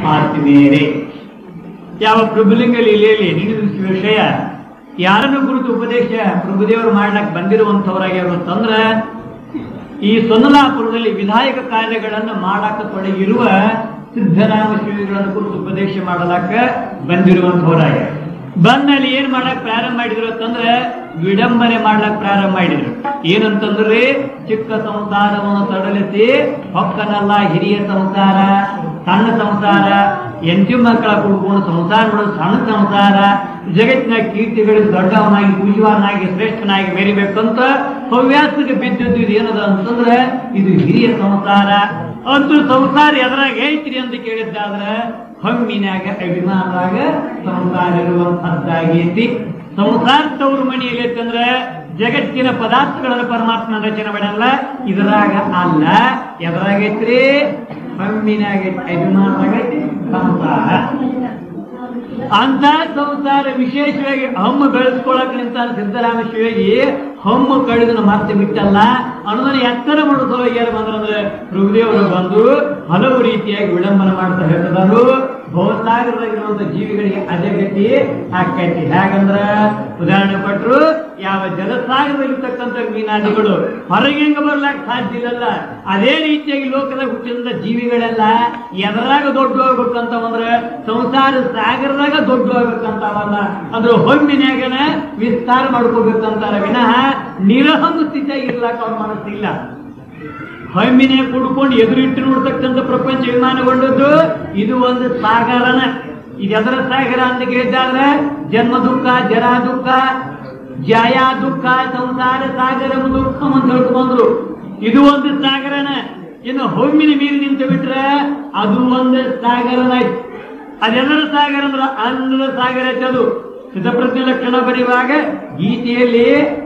ಮಾತು ಬೇರೆ ಯಾವ ಪ್ರಭುಲಿಂಗ ಲೀಲೆಯಲ್ಲಿ ನಿನ್ನ ವಿಷಯ ಯಾರನ್ನು ಕುರಿತು ಉಪದೇಶ ಪ್ರಭುದೇವರು ಮಾಡ್ಲಕ್ ಬಂದಿರುವಂತವರಾಗ್ಯಾರು ಅಂತಂದ್ರ ಈ ಸೊನ್ನಲಾಪುರದಲ್ಲಿ ವಿಧಾಯಕ ಕಾರ್ಯಗಳನ್ನು ಮಾಡಾಕ ತೊಡಗಿರುವ ಸಿದ್ಧರಾಮ ಶಿವಗಳನ್ನು ಕುರಿತು ಉಪದೇಶ ಮಾಡಲಾಕ ಬಂದಿರುವಂತವರಾಗ್ಯಾರ ಬಂದಲ್ಲಿ ಏನ್ ಮಾಡಕ್ ಪ್ರಾರಂಭ ಮಾಡಿದ್ರು ಅಂತಂದ್ರೆ ವಿಡಂಬನೆ ಮಾಡ್ಲಕ್ ಪ್ರಾರಂಭ ಮಾಡಿದ್ರು ಏನಂತಂದ್ರೆ ಚಿಕ್ಕ ಸಂಸಾರವನ್ನು ತಡಲಿಸಿ ಹೊಕ್ಕನಲ್ಲ ಹಿರಿಯ ಸಂಸಾರ ಸಣ್ಣ ಸಂಸಾರ ಎಂಟಿ ಮಕ್ಕಳ ಕುಡ್ಕೊಂಡು ಸಂಸಾರ ಮಾಡೋದು ಸಣ್ಣ ಸಂಸಾರ ಜಗತ್ತಿನ ಕೀರ್ತಿಗಳು ದೊಡ್ಡವನಾಗಿ ಪೂಜ್ಯವನಾಗಿ ಶ್ರೇಷ್ಠನಾಗಿ ಮೆರಿಬೇಕಂತ ಹವ್ಯಾಸಕ್ಕೆ ಬಿದ್ದದ್ದು ಇದು ಏನದ ಅಂತಂದ್ರೆ ಇದು ಹಿರಿಯ ಸಂಸಾರ ಅಂತೂ ಸಂಸಾರ ಎದ್ರಾಗ ಐತ್ರಿ ಅಂತ ಕೇಳಿದ್ದಾದ್ರೆ ಹಮ್ಮಿನಾಗ ಅಭಿಮಾನದಾಗ ಸಂಸಾರ ಇರುವಂತದ್ದಾಗೈತಿ ಸಂಸಾರ ತವ್ರ ಮನೆಯಲ್ಲಿ ಐತಂದ್ರೆ ಜಗತ್ತಿನ ಪದಾರ್ಥಗಳನ್ನು ಪರಮಾತ್ಮ ರಚನೆ ಮಾಡಲ್ಲ ಇದರಾಗ ಅಲ್ಲ ಎದ್ರಾಗೈತ್ರಿ ಹಮ್ಮಿನಾಗ ಅಭಿಮಾನದಾಗ ಸಂಸಾರ ಅಂತ ಸಂಸಾರ ವಿಶೇಷವಾಗಿ ಹಮ್ಮು ಬೆಳೆಸ್ಕೊಳಕ್ ನಿಂತ ಸಿದ್ದರಾಮ ಶಿವಗಿ ಹಮ್ಮು ಕಡಿದನ ಮತ್ತೆ ಬಿಟ್ಟಲ್ಲ ಅನ್ನೋದನ್ನ ಎತ್ತರ ಮಾಡೋ ಸಲುವಾಗಿ ಯಾರು ಬಂದ್ರಂದ್ರೆ ರುಗ್ದೇವರು ಬಂದು ಹಲವು ರೀತಿಯಾಗಿ ವಿಳಂಬನ ಮಾಡ್ತಾ ಹೇಳ್ತಿದ್ರು ಬಹುಸಾಗರದಾಗಿರುವಂತ ಜೀವಿಗಳಿಗೆ ಅದೇ ಗತಿ ಆಕೈತಿ ಹೇಗಂದ್ರ ಉದಾಹರಣೆ ಕೊಟ್ರು ಯಾವ ಜಲಸಾಗರದಲ್ಲಿರ್ತಕ್ಕಂಥ ಮೀನಾದಿಗಳು ಹೊರಗೆ ಹೆಂಗ ಬರ್ಲಾಕ ಸಾಧ್ಯ ಇಲ್ಲಲ್ಲ ಅದೇ ರೀತಿಯಾಗಿ ಲೋಕದ ಹುಟ್ಟಿದ ಜೀವಿಗಳೆಲ್ಲ ಎದರಾಗ ದೊಡ್ಡ ಹೋಗ್ಬೇಕಂತವಂದ್ರ ಸಂಸಾರ ಸಾಗರದಾಗ ದೊಡ್ಡ ಹೋಗ್ಬೇಕಂತಾವಲ್ಲ ಅದ್ರ ಹೊಮ್ಮಿನ್ಯಾಗನ ವಿಸ್ತಾರ ಮಾಡ್ಕೋಬೇಕಂತಾರ ವಿನಃ ನಿರಹಂಗ ಸ್ಥಿತಿಯಾಗಿ ಇರ್ಲಾಕ ಅವ್ರ ಮನಸ್ಸಿಲ್ಲ ಹಮ್ಮಿನೇ ಕುಡ್ಕೊಂಡು ಎದುರಿಟ್ಟು ನೋಡ್ತಕ್ಕಂಥ ಪ್ರಪಂಚ ವಿಮಾನಗೊಂಡದ್ದು ಇದು ಒಂದು ಸಾಗರನ ಇದು ಎದರ ಸಾಗರ ಅಂತ ಕೇಳಿದ್ದಾದ್ರೆ ಜನ್ಮ ದುಃಖ ಜರ ದುಃಖ ಜಯ ದುಃಖ ಸಂಸಾರ ಸಾಗರ ದುಃಖ ಅಂತ ಹೇಳ್ಕೊಂಡ್ರು ಇದು ಒಂದು ಸಾಗರನ ಇನ್ನು ಹೊಮ್ಮಿನ ಮೀರಿ ನಿಂತು ಬಿಟ್ರೆ ಅದು ಒಂದು ಸಾಗರನ ಅದೆಲ್ಲರ ಸಾಗರ ಅಂದ್ರೆ ಅನ್ನದ ಸಾಗರ ಐತೆ ಅದು ಸಿದ್ಧಪ್ರಜ್ಞ ಲಕ್ಷಣ ಬರೆಯುವಾಗ ಗೀತೆಯಲ್ಲಿ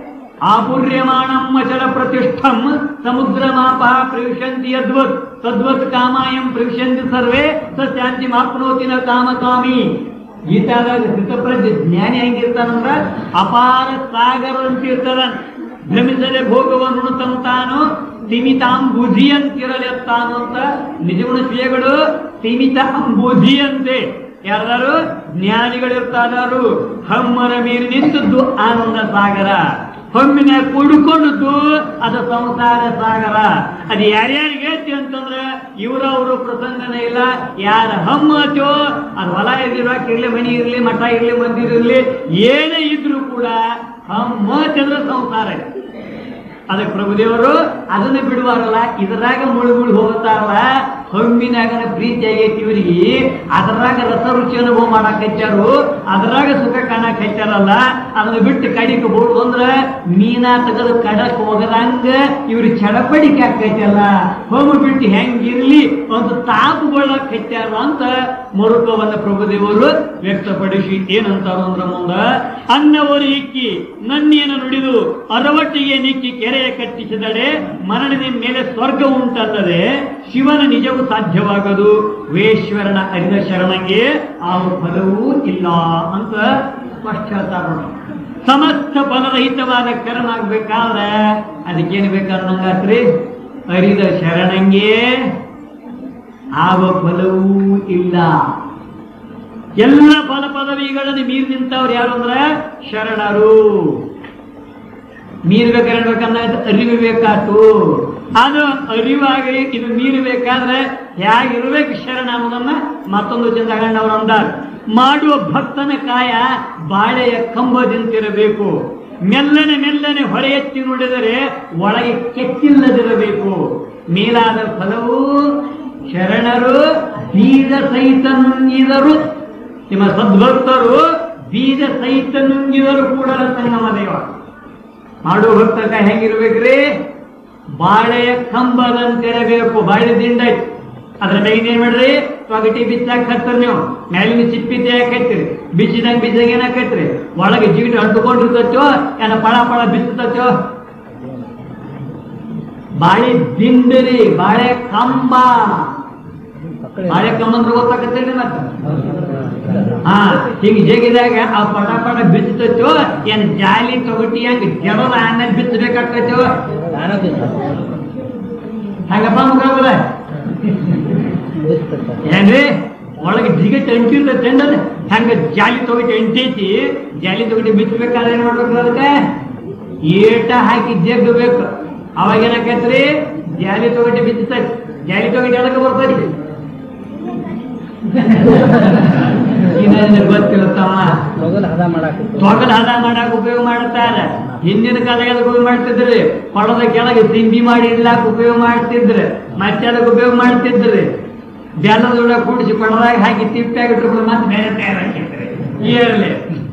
ಆಪುರ್ಯಮಾಣಂ ಅಚಲ ಪ್ರತಿಷ್ಠಂ ಸಮುದ್ರ ಮಾಪ ಪ್ರವಿಶಂತಿ ಯದ್ವತ್ ತದ್ವತ್ ಕಾಮಾಯಂ ಪ್ರವಿಶಂತಿ ಸರ್ವೇ ಸ ಶಾಂತಿ ಮಾಪ್ನೋತಿ ನ ಕಾಮ ಕಾಮಿ ಗೀತಾದಾಗ ಸಿದ್ಧಪ್ರಜ್ಞ ಜ್ಞಾನಿ ಹೆಂಗಿರ್ತಾನಂದ್ರ ಅಪಾರ ಸಾಗರ ಅಂತ ಇರ್ತದ ಭ್ರಮಿಸದೆ ಭೋಗವನ್ನು ತಂತಾನು ಸೀಮಿತಾಂಬುಧಿ ಅಂತಿರಲೆತ್ತಾನು ಅಂತ ನಿಜಗುಣ ಶ್ರೀಗಳು ಸೀಮಿತ ಅಂಬುಧಿಯಂತೆ ಯಾರು ಜ್ಞಾನಿಗಳಿರ್ತಾರು ಹಮ್ಮರ ಮೀರಿ ನಿಂತದ್ದು ಆನಂದ ಸಾಗರ ಹೊಮ್ಮಿನ ಕುಡ್ಕೊಂಡದ್ದು ಅದು ಸಂಸಾರ ಸಾಗರ ಅದು ಯಾರ್ಯಾರಿಗೆ ಐತಿ ಅಂತಂದ್ರೆ ಇವ್ರವ್ರ ಪ್ರಸಂಗನೇ ಇಲ್ಲ ಯಾರ ಹಮ್ಮ ಅತ್ಯೋ ಅದು ಹೊಲ ಇರ್ಲಿಕ್ಕೆ ಇರ್ಲಿ ಮನಿ ಇರ್ಲಿ ಮಠ ಇರ್ಲಿ ಮಂದಿರ ಇರ್ಲಿ ಏನೇ ಇದ್ರು ಕೂಡ ಹಮ್ಮ ಚಂದ್ರ ಸಂಸಾರ ಇದೆ ಅದಕ್ಕೆ ಪ್ರಭುದೇವರು ಅದನ್ನ ಬಿಡುವಾರಲ್ಲ ಇದರಾಗ ಮುಳು ಮುಳು ಹೋಗುತ್ತಾರಲ್ಲ ಹೊಮ್ಮಿನಾಗನ ಪ್ರೀತಿ ಆಗೈತಿ ಇವರಿಗೆ ಅದರಾಗ ರಸ ರುಚಿ ಅನುಭವ ಮಾಡಕ್ ಹಚ್ಚಾರು ಅದರಾಗ ಸುಖ ಕಾಣಕ್ ಹಚ್ಚಾರಲ್ಲ ಅದನ್ನ ಬಿಟ್ಟು ಕಡಿಕೆ ಬೋಡು ಅಂದ್ರೆ ಮೀನಾ ತೆಗೆದು ಕಡಕ್ ಹೋಗದಂಗ ಇವ್ರು ಚಡಪಡಿಕೆ ಆಕೈತಲ್ಲ ಹೋಮ ಬಿಟ್ಟು ಹೆಂಗಿರ್ಲಿ ಒಂದು ತಾಪುಗೊಳ್ಳಕ್ ಹಚ್ಚಾರ ಅಂತ ಮರುಕವನ್ನ ಪ್ರಭುದೇವರು ವ್ಯಕ್ತಪಡಿಸಿ ಏನಂತಾರು ಅಂದ್ರ ಮುಂದ ಅನ್ನವರು ಇಕ್ಕಿ ನನ್ನೇನ ನುಡಿದು ಅರವಟ್ಟಿಗೆ ನಿಕ್ಕಿ ಕೆರೆಯ ಕಟ್ಟಿಸಿದಡೆ ಮರಣದ ಮೇಲೆ ಸ್ವರ್ಗ ಉಂಟಲ್ಲದೆ ಶಿವನ ನಿಜವು ಸಾಧ್ಯವಾಗದು ವೇಶ್ವರನ ಅರಿದ ಶರಣಂಗೆ ಆ ಫಲವೂ ಇಲ್ಲ ಅಂತ ಸ್ಪಷ್ಟ ಹೇಳ್ತಾರ ನೋಡಿ. ಸಮಸ್ತ ಫಲರಹಿತವಾದ ಕರ್ಮ ಆಗ್ಬೇಕಾದ್ರೆ ಅದಕ್ಕೇನು ಬೇಕನ್ನಂಗಾತ್ರಿ ಅರಿದ ಶರಣಂಗೆ ಆವ ಫಲವೂ ಇಲ್ಲ ಎಲ್ಲ ಫಲ ಪದವಿಗಳನ್ನು ಮೀರಿ ನಿಂತವ್ರು ಯಾರು ಅಂದ್ರೆ ಶರಣರು ಮೀರ್ಬೇಕನ್ನಬೇಕನ್ನ ಅರಿವು ಬೇಕಾತು ಅದು ಅರಿವಾಗಿ ಇದು ಮೀರಬೇಕಾದ್ರೆ ಹೇಗಿರ್ಬೇಕು ಶರಣ ಅನ್ನೋದನ್ನ ಮತ್ತೊಂದು ಚಂದ ತಗೊಂಡವ್ರು ಅಂದಾರ ಮಾಡುವ ಭಕ್ತನ ಕಾಯ ಬಾಳೆಯ ಕಂಬದಿಂತಿರಬೇಕು ಮೆಲ್ಲನೆ ಮೆಲ್ಲನೆ ಹೊರೆ ಎತ್ತಿ ನೋಡಿದರೆ ಒಳಗೆ ಕೆತ್ತಿಲ್ಲದಿರಬೇಕು ಮೇಲಾದ ಫಲವು ಶರಣರು ಬೀಜ ಸಹಿತ ನುಂಗಿದರು ನಿಮ್ಮ ಸದ್ಭಕ್ತರು ಬೀಜ ಸಹಿತ ನುಂಗಿದರು ಕೂಡ ಸಂಗಮ ದೇವ ಮಾಡುವ ಭಕ್ತಕ ಹೆಂಗಿರ್ಬೇಕ್ರಿ ಬಾಳೆಯ ಕಂಬದಂತಿರಬೇಕು ಬಾಳೆ ದಿಂಡ ಐತಿ. ಅದ್ರ ಮೇಲೆ ಏನ್ ಮಾಡ್ರಿ ತೊಗಟಿ ಬಿಚ್ಚಾಕ ಹತ್ತರ ನೀವು ಮೇಲಿನ ಚಿಪ್ಪಿ ಹಾಕೈತಿರಿ ಬಿಚ್ಚಿದಂಗ ಬಿಚ್ಚಿದಂಗ ಏನಾಕೈತ್ರಿ ಒಳಗೆ ಜೀವಿತ ಅಂಟುಕೊಂಡಿರ್ತೈತೋ ಏನ ಪಳ ಪಳ ಬಿತ್ತತೋ ಬಾಳೆ ದಿಂಡರಿ ಬಾಳೆ ಕಂಬ ಬಾಳೆ ಕಂಬ ಅಂದ್ರೆ ಗೊತ್ತಾಗತ್ತೇಳಿ ಮತ್ತೆ ಹಾ ಹಿಂಗ್ ಜಗಿದಾಗ ಆ ಪಟ ಪಟ ಬಿತ್ತತೋ ಏನ್ ಜಾಲಿ ತೊಗಟಿ ಹಂಗ ಜಡದ ಆಮೇಲೆ ಬಿತ್ತಬೇಕಾಗ್ತೈತೋ ಹಂಗಪ್ಪ ಮುಖ ಏನ್ರಿ ಒಳಗೆ ಜಿಗಟ್ ಅಂಟಿರ್ತೈತೆ ಅಂದದ ಹೆಂಗ ಜಾಲಿ ತಗೋಟಿ ಅಂಟೈತಿ ಜಾಲಿ ತಗೋಟಿ ಬಿಚ್ಚಬೇಕಾದ್ರೆ ಏನ್ ಮಾಡ್ಬೇಕು ಅದಕ್ಕೆ ಏಟ ಹಾಕಿ ಜಗ್ಗಬೇಕು ಅವಾಗ ಏನಾಕೈತ್ರಿ ಜಾಲಿ ತಗೋಟಿ ಬಿಚ್ಚತೈತಿ ಜಾಲಿ ತಗೋಟಿ ಅದಕ್ಕೆ ಬರ್ತೈತಿ ಇನ್ನೇನು ಗೊತ್ತಿಲ್ಲ ತಮ್ಮ ತೊಗಲ್ ಹದ ಮಾಡಾಕ ತೊಗಲ್ ಹದ ಮಾಡಕ್ ಉಪಯೋಗ ಮಾಡ್ತಾರ ಹಿಂದಿನ ಕಾಲದಾಗ ಅದಕ್ಕೆ ಉಪಯೋಗ ಮಾಡ್ತಿದ್ರಿ ಕೊಳದ ಕೆಳಗೆ ಸಿಂಬಿ ಮಾಡಿ ಇಡ್ಲಾಕ ಉಪಯೋಗ ಮಾಡ್ತಿದ್ರು ಮತ್ತೆ ಅದಕ್ಕೆ ಉಪಯೋಗ ಮಾಡ್ತಿದ್ರಿ ಬೆಲ್ಲದೊಳ ಕೂಡಿಸಿ ಕೊಳದಾಗ ಹಾಕಿ ತಿಪ್ಪಾಗಿ ಇಟ್ಕೊಂಡು ಮತ್ತೆ ಬೇರೆ ತಯಾರಾಕಿದ್ರಿ ಏರ್ಲಿ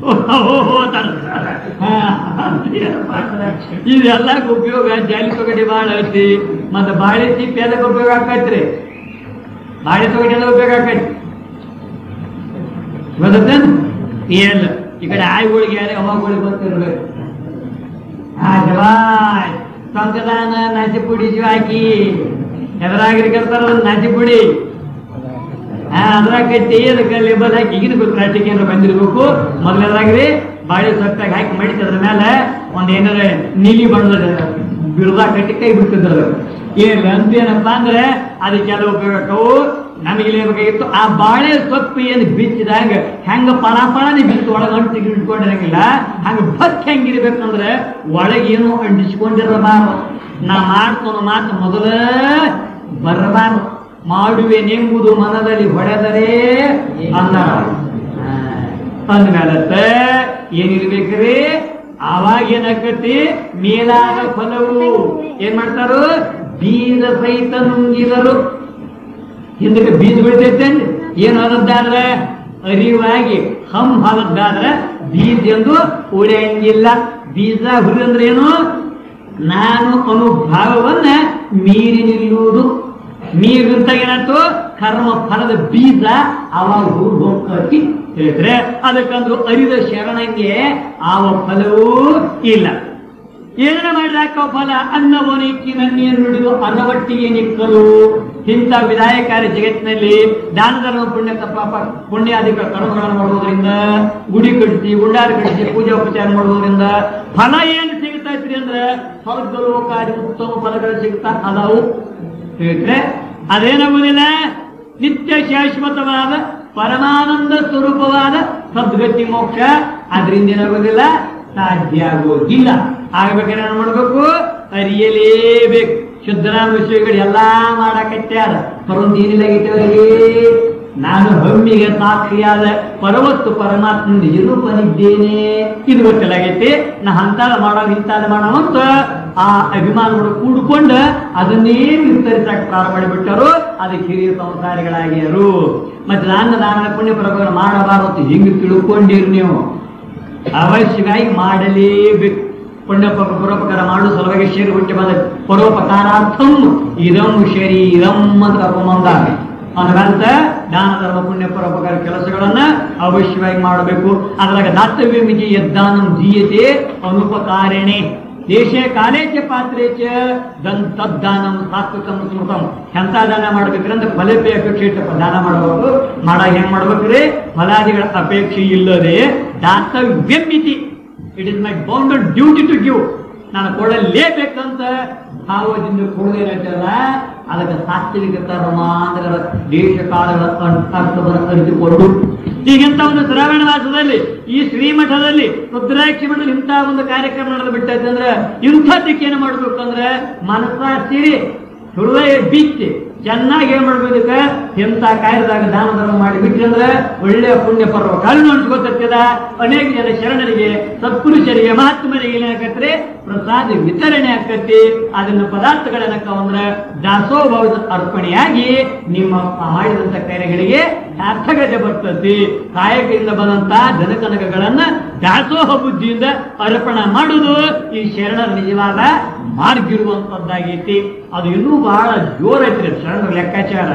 ಇದೆಲ್ಲಕ್ಕೆ ಉಪಯೋಗ ಜಾಲಿ ತೊಗಡಿ ಭಾಳ ಐತಿ ಮತ್ತೆ ಬಾಳೆ ತಿಪ್ಪಿ ಅದಕ್ಕೆ ಉಪಯೋಗ ಆಕೈತ್ರಿ ಬಾಳೆ ತೊಗಡಿ ಎಲ್ಲ ಉಪಯೋಗ ಆಕೈತಿ ಗೊತ್ತೇನು ಏನಿಲ್ಲ ಈ ಕಡೆ ಆಯ್ಗಳಿಗೆ ಯಾರೇ ಅವಾಗಳಿಗೆ ಗೊತ್ತಿರ್ಬೇಕು ಆ ಜವಾಯ್ ಸಂಕದಾನ ನಾಚಿ ಪುಡಿ ಜೀವ ಹಾಕಿ ಎದುರಾಗ್ರಿ ಕರ್ತಾರ ಒಂದು ನಾಚಿ ಪುಡಿ ಆ ಅದ್ರಾಗ ಕಟ್ಟಿ ಅದಕ್ಕೆ ಲೇಬಲ್ ಹಾಕಿ ಈಗಿನ ಗೊತ್ತು ಪ್ಲಾಸ್ಟಿಕ್ ಏನಾರ ಬಂದಿರ್ಬೇಕು ಮೊದಲೇದಾಗ್ರಿ ಬಾಳೆ ಸೊಪ್ಪಾಗ ಹಾಕಿ ಮಡಿತ ಅದ್ರ ಮೇಲೆ ಒಂದ್ ಏನಾರ ನೀಲಿ ಬಣ್ಣದ ಬಿರುದ ಕಟ್ಟಿ ಕೈ ಬಿಡ್ತಿದ್ರು ಏನಿಲ್ಲ ಅಂತೇನಪ್ಪ ಅಂದ್ರೆ ಅದಕ್ಕೆಲ್ಲ ಉಪಯೋಗ ಆಕ್ಕವು. ನಮಗೆ ಇಲ್ಲಿ ಬೇಕಾಗಿತ್ತು ಆ ಬಾಳೆ ಸೊಪ್ಪು ಏನು ಬಿಚ್ಚಿದಾಗ ಹೆಂಗ ಪಣ ಪಣನೆ ಬಿತ್ತು ಒಳಗೆ ಅಂಟು ಇಟ್ಕೊಂಡಿರಂಗಿಲ್ಲ ಹಂಗ ಭತ್ ಹೆಂಗಿರ್ಬೇಕಂದ್ರೆ ಒಳಗೆ ಏನು ಅಂಟಿಸ್ಕೊಂಡಿರಬಾರ್ದು ನಾ ಮಾಡ್ತಾನ ಮಾತು ಮೊದಲ ಬರಬಾರ್ದು ಮಾಡುವೆನೆಂಬುದು ಮನದಲ್ಲಿ ಹೊಡೆದರೆ ಅಂದ ಅಂದ್ಮೇಲತ್ತ ಏನಿರ್ಬೇಕ್ರಿ ಆವಾಗ ಏನಾಕತಿ ಮೇಲಾದ ಫಲವು ಏನ್ ಮಾಡ್ತಾರು ಬೀಜ ಸಹಿತ ನುಂಗಿದರು ಹಿಂದಕ್ಕೆ ಬೀಜ ಬಿಡ್ತೈತೇನ್ರಿ ಏನು ಆದದ್ದಾದ್ರೆ ಅರಿವಾಗಿ ಹಮ್ ಆದದ್ದಾದ್ರೆ ಬೀಜ ಎಂದು ಉಳಿಯಂಗಿಲ್ಲ ಬೀಜ ಹುರಿ ಅಂದ್ರೆ ಏನು ನಾನು ಅನುಭಾವವನ್ನ ಮೀರಿ ನಿಲ್ಲುವುದು ಮೀರಿದಂತ ಏನಾಯ್ತು ಕರ್ಮ ಫಲದ ಬೀಜ ಅವಾಗ ಹೂವು ಹೋಗ್ಕತಿ ಹೇಳಿದ್ರೆ ಅದಕ್ಕಂದ್ರು ಅರಿದ ಶರಣಂಗೆ ಆವ ಫಲವೂ ಇಲ್ಲ ಏನ ಮಾಡಿದಾಕ ಫಲ ಅನ್ನವನಿಕ್ಕಿ ನನ್ನೇನು ನುಡಿದು ಅನ್ನವಟ್ಟಿಗೆ ನಿಕ್ಕಲು ಇಂಥ ವಿಧಾಯಕಾರಿ ಜಗತ್ತಿನಲ್ಲಿ ದಾನ ಧರ್ಮ ಪುಣ್ಯ ಪಾಪ ಪುಣ್ಯಾಧಿಕ ಕರ್ಮಗಳನ್ನು ಮಾಡುವುದರಿಂದ ಗುಡಿ ಕಟ್ಟಿಸಿ ಗುಂಡಾರ ಕಟ್ಟಿಸಿ ಪೂಜಾ ಉಪಚಾರ ಮಾಡುವುದರಿಂದ ಫಲ ಏನು ಸಿಗ್ತೈತ್ರಿ ಅಂದ್ರೆ ಸ್ವರ್ಗಲೋಕಾದಿ ಉತ್ತಮ ಫಲಗಳು ಸಿಗ್ತಾ ಅದಾವು ಹೇಳಿದ್ರೆ ಅದೇನಾಗುವುದಿಲ್ಲ ನಿತ್ಯ ಶಾಶ್ವತವಾದ ಪರಮಾನಂದ ಸ್ವರೂಪವಾದ ಸದ್ಗತಿ ಮೋಕ್ಷ ಅದರಿಂದ ಏನಾಗೋದಿಲ್ಲ ಸಾಧ್ಯ ಆಗೋದಿಲ್ಲ ಆಗ್ಬೇಕಾದ್ರೆ ಏನ್ ಮಾಡ್ಬೇಕು ಅರಿಯಲೇಬೇಕು ಶುದ್ಧರಾಮ ವಿಷಯಗಳು ಎಲ್ಲಾ ಮಾಡಕತ್ಯಾರ ಪರೊಂದೇನಿಲ್ಲಾಗೈತೆ ಅವರಿಗೆ ನಾನು ಹಮ್ಮಿಗೆ ಸಾಕ್ಷಿಯಾದ ಪರವಸ್ತು ಪರಮಾತ್ಮ ನಿರೂಪನಿದ್ದೇನೆ ಇದು ಗೊತ್ತಿಲ್ಲಾಗೈತಿ ನಾ ಹಂತಾದ ಮಾಡೋ ಇಂತಾದ ಮಾಡೋ ಅಂತ ಆ ಅಭಿಮಾನಗಳು ಕೂಡ್ಕೊಂಡು ಅದನ್ನೇ ವಿಸ್ತರಿಸಕ್ ಪ್ರಾರಂಭ ಮಾಡಿಬಿಟ್ಟರು ಅದಕ್ಕೆ ಹಿರಿಯ ಸಂಸಾರಿಗಳಾಗ್ಯಾರು ಮತ್ತೆ ನಾನು ದಾನ ಪುಣ್ಯ ಪ್ರಭಾವ ಮಾಡಬಾರದು ಅಂತ ಹಿಂಗೆ ತಿಳ್ಕೊಂಡಿರಿ ನೀವು ಅವಶ್ಯವಾಗಿ ಮಾಡಲೇಬೇಕು ಪುಣ್ಯ ಪ- ಪರೋಪಕಾರ ಮಾಡು ಸಲುವಾಗಿ ಶರೀರ ಹುಟ್ಟಿ ಬಂದ ಪರೋಪಕಾರಾರ್ಥಂ ಇದಂ ಶರೀರಂ ಅಂತ ಕರ್ಕೊಂಬಂದಾಗ ಅನ್ನಂತ ದಾನ ಧರ್ಮ ಪುಣ್ಯ ಪರೋಪಕಾರ ಕೆಲಸಗಳನ್ನ ಅವಶ್ಯವಾಗಿ ಮಾಡಬೇಕು ಅದ್ರಾಗ ದಾತವ್ಯ ಮಿತಿ ಯದ್ದಾನಂ ಜೀಯತೆ ಅನುಪಕಾರಣೆ ದೇಶೇ ಕಾಲೇ ಚ ಪಾತ್ರೆ ಚ ದನ್ ತದ್ದಾನಂ ಸಾತ್ವಿಕಂ ಸ್ಮೃತಂ ಎಂತ ದಾನ ಮಾಡ್ಬೇಕ್ರಂದ್ರೆ ಫಲಪೇ ಅಪೇಕ್ಷೆ ಇಟ್ಟು ದಾನ ಮಾಡಬೇಕು ಮಾಡಾಗ ಹೆಂಗ್ ಮಾಡ್ಬೇಕ್ರಿ ಫಲಾದಿಗಳ ಅಪೇಕ್ಷೆ ಇಲ್ಲದೆ ದಾತವ್ಯ ಮಿತಿ it is my bounden duty to give ನಾನು ಕೊಡಲೇಬೇಕಂತ ಭಾವದಿಂದ ಕೊಡದೇನಲ್ಲ ಅದಕ್ಕೆ ಸಾತ್ವಿಕ ಕರ್ಮ ಅಂದ್ರೆ ಅದರ ದೇಶ ಕಾಲಗಳ ಅರ್- ಅರ್ಥವನ್ನು ಅರಿತುಕೊಂಡು ಈಗಿಂತ ಒಂದು ಶ್ರಾವಣ ಮಾಸದಲ್ಲಿ ಈ ಶ್ರೀಮಠದಲ್ಲಿ ರುದ್ರಾಕ್ಷಿ ಮಠದಲ್ಲಿ ಇಂಥ ಒಂದು ಕಾರ್ಯಕ್ರಮ ನಡೆದು ಬಿಟ್ಟೈತೆ ಅಂದ್ರೆ ಇಂಥದ್ದಕ್ಕೆ ಏನು ಮಾಡ್ಬೇಕಂದ್ರೆ ಮನಸ್ಸಾಕ್ಷಿ ಹೃದಯ ಬಿಚ್ಚಿ ಚೆನ್ನಾಗಿ ಏನ್ ಮಾಡ್ಬೇಕ ಎಂತ ಕಾರ್ಯದಾಗ ದಾನ ಧರ್ಮ ಮಾಡಿ ಬಿಟ್ರಿ ಅಂದ್ರೆ ಒಳ್ಳೆಯ ಪುಣ್ಯ ಪರ್ವ ಕಾರಣ ಅನ್ಸ್ಕೊತದ ಅನೇಕ ಜನ ಶರಣರಿಗೆ ಸತ್ಪುರುಷರಿಗೆ ಮಹಾತ್ಮರಿಗೆ ಏನಾಕತ್ರಿ ಪ್ರಸಾದ ವಿತರಣೆ ಆಕತಿ ಅದನ್ನ ಪದಾರ್ಥಗಳನ್ನ ಅಂದ್ರೆ ದಾಸೋಭಾವದ ಅರ್ಪಣೆಯಾಗಿ ನಿಮ್ಮ ಮಾಡಿದಂತ ಕಾರ್ಯಗಳಿಗೆ ಸಾರ್ಥಕತೆ ಬರ್ತತಿ ಕಾಯಕದಿಂದ ಬಂದಂತ ಜನಕನಕಗಳನ್ನ ದಾಸೋಹ ಬುದ್ಧಿಯಿಂದ ಅರ್ಪಣೆ ಮಾಡುವುದು ಈ ಶರಣರ ನಿಜವಾದ ಮಾರ್ಗ ಇರುವಂತದ್ದಾಗೈತಿ ಅದು ಇನ್ನೂ ಬಹಳ ಜೋರ್ ಐತ್ರಿ ಶರಣರ ಲೆಕ್ಕಾಚಾರ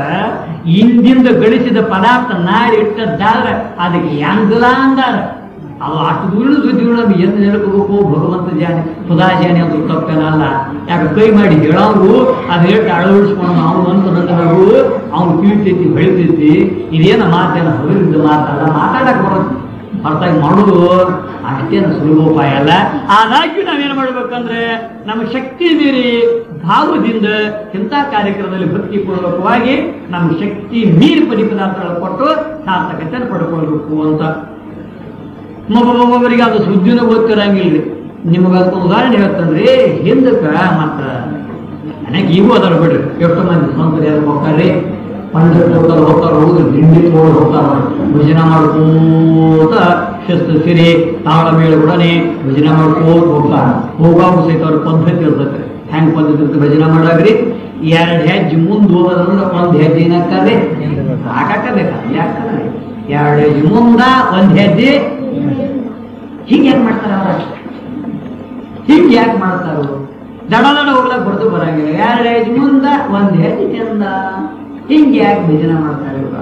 ಇಂದಿಂದ ಗಳಿಸಿದ ಪದಾರ್ಥ ನಾಡಿ ಇಟ್ಟದ್ದಾದ್ರೆ ಅದಕ್ಕೆ ಹೆಂಗಲ ಅಂದಾರ ಅದು ಅಷ್ಟು ದೂರ ಸುದ್ದಿಗಳು ನಮ್ಗೆ ಎಂದು ನೆನಪಬೇಕು ಭಗವಂತ ಜಾನೆ ಸುಧಾ ಜಾನೆ ಅಂತ ತಪ್ಪೇನಲ್ಲ ಯಾಕೆ ಕೈ ಮಾಡಿ ಹೇಳೋರು ಅದು ಹೇಳ್ತಾ ಅಳವಡಿಸ್ಕೊಂಡು ಅವ್ನು ಅಂತ ನಂತರ ಅವ್ನು ಕೀಳ್ತೈತಿ ಬೆಳಿತೈತಿ ಇದೇನ ಮಾತೇನ ಹಗಲಿಂದ ಮಾತಲ್ಲ ಮಾತಾಡಕ್ ಬರೋದು ಹೊರತಾಗಿ ಮಾಡೋದು ಅಷ್ಟೇನು ಸುಲಭೋಪಾಯ ಅಲ್ಲ ಆದಾಗ್ಯೂ ನಾವೇನು ಮಾಡ್ಬೇಕಂದ್ರೆ ನಮ್ಮ ಶಕ್ತಿ ಮೀರಿ ಭಾವದಿಂದ ಇಂಥ ಕಾರ್ಯಕ್ರಮದಲ್ಲಿ ಭಕ್ತಿಪೂರ್ವಕವಾಗಿ ನಮ್ಮ ಶಕ್ತಿ ಮೀರಿ ಪದಿ ಪದಾರ್ಥಗಳು ಕೊಟ್ಟು ಸಾರ್ಥಕತೆಯನ್ನು ಪಡ್ಕೊಳ್ಬೇಕು ಅಂತ ಒಬ್ಬೊಬ್ಬೊಬ್ಬರಿಗೆ ಅದು ಸುದ್ದಿನೂ ಗೊತ್ತಿರಂಗಿಲ್ಲ ನಿಮಗೆ ಅದಕ್ಕೆ ಉದಾಹರಣೆ ಹೇಳ್ತಂದ್ರಿ ಹಿಂದಕ್ಕೆ ಮತ್ತ ನನಗೆ ಈಗೂ ಅದಾರ ಬಿಡ್ರಿ ಎಷ್ಟು ಮಂದಿ ಸ್ವಂತ ಯಾರು ಹೋಗ್ತಾರೆ ಪಂಡಿತ್ ಹೋಗ್ತಾರೆ ಹೋಗ್ತಾರೆ ಹೋಗಿ ದಿಂಡಿ ತೋಡ್ ಹೋಗ್ತಾರ ಭಜನೆ ಮಾಡ್ಕೋತ ಶಿಸ್ತು ಸಿರಿ ತಾಳ ಮೇಳ ಕೂಡನೆ ಭಜನೆ ಮಾಡ್ಕೋತ ಹೋಗ್ತಾರ ಹೋಗಾಗ ಸಹಿತ ಅವ್ರ ಪದ್ಧತಿ ಇರ್ತೈತೆ ಹೆಂಗ್ ಪದ್ಧತಿ ಇರ್ತದೆ ಭಜನೆ ಮಾಡಾಗ್ರಿ ಎರಡು ಹೆಜ್ಜೆ ಮುಂದೆ ಹೋಗೋದಂದ್ರೆ ಒಂದು ಹೆಜ್ಜೆ ಏನಾಗ್ತದೆ ಹಾಕಾಕಬೇಕ ಯಾಕಂದ್ರೆ ಎರಡು ಹೆಜ್ಜೆ ಮುಂದ ಒಂದ್ ಹೆಜ್ಜೆ ಹಿಂಗೆ ಯಾಕೆ ಮಾಡ್ತಾರ ಅವ್ರ ಹಿಂಗೆ ಯಾಕೆ ಮಾಡ್ತಾರೋ ದಡ ದಡ ಹೋಗ್ಲಕ್ ಬರ್ದು ಬರಂಗಿಲ್ಲ ಎರಡು ಹೆಜ್ಜೆ ಮುಂದ ಒಂದ್ ಹೆಜ್ಜೆ ಚಂದ ಹಿಂಗೆ ಯಾಕೆ ಭಜನೆ ಮಾಡ್ತಾರೆ ಇವ್ರ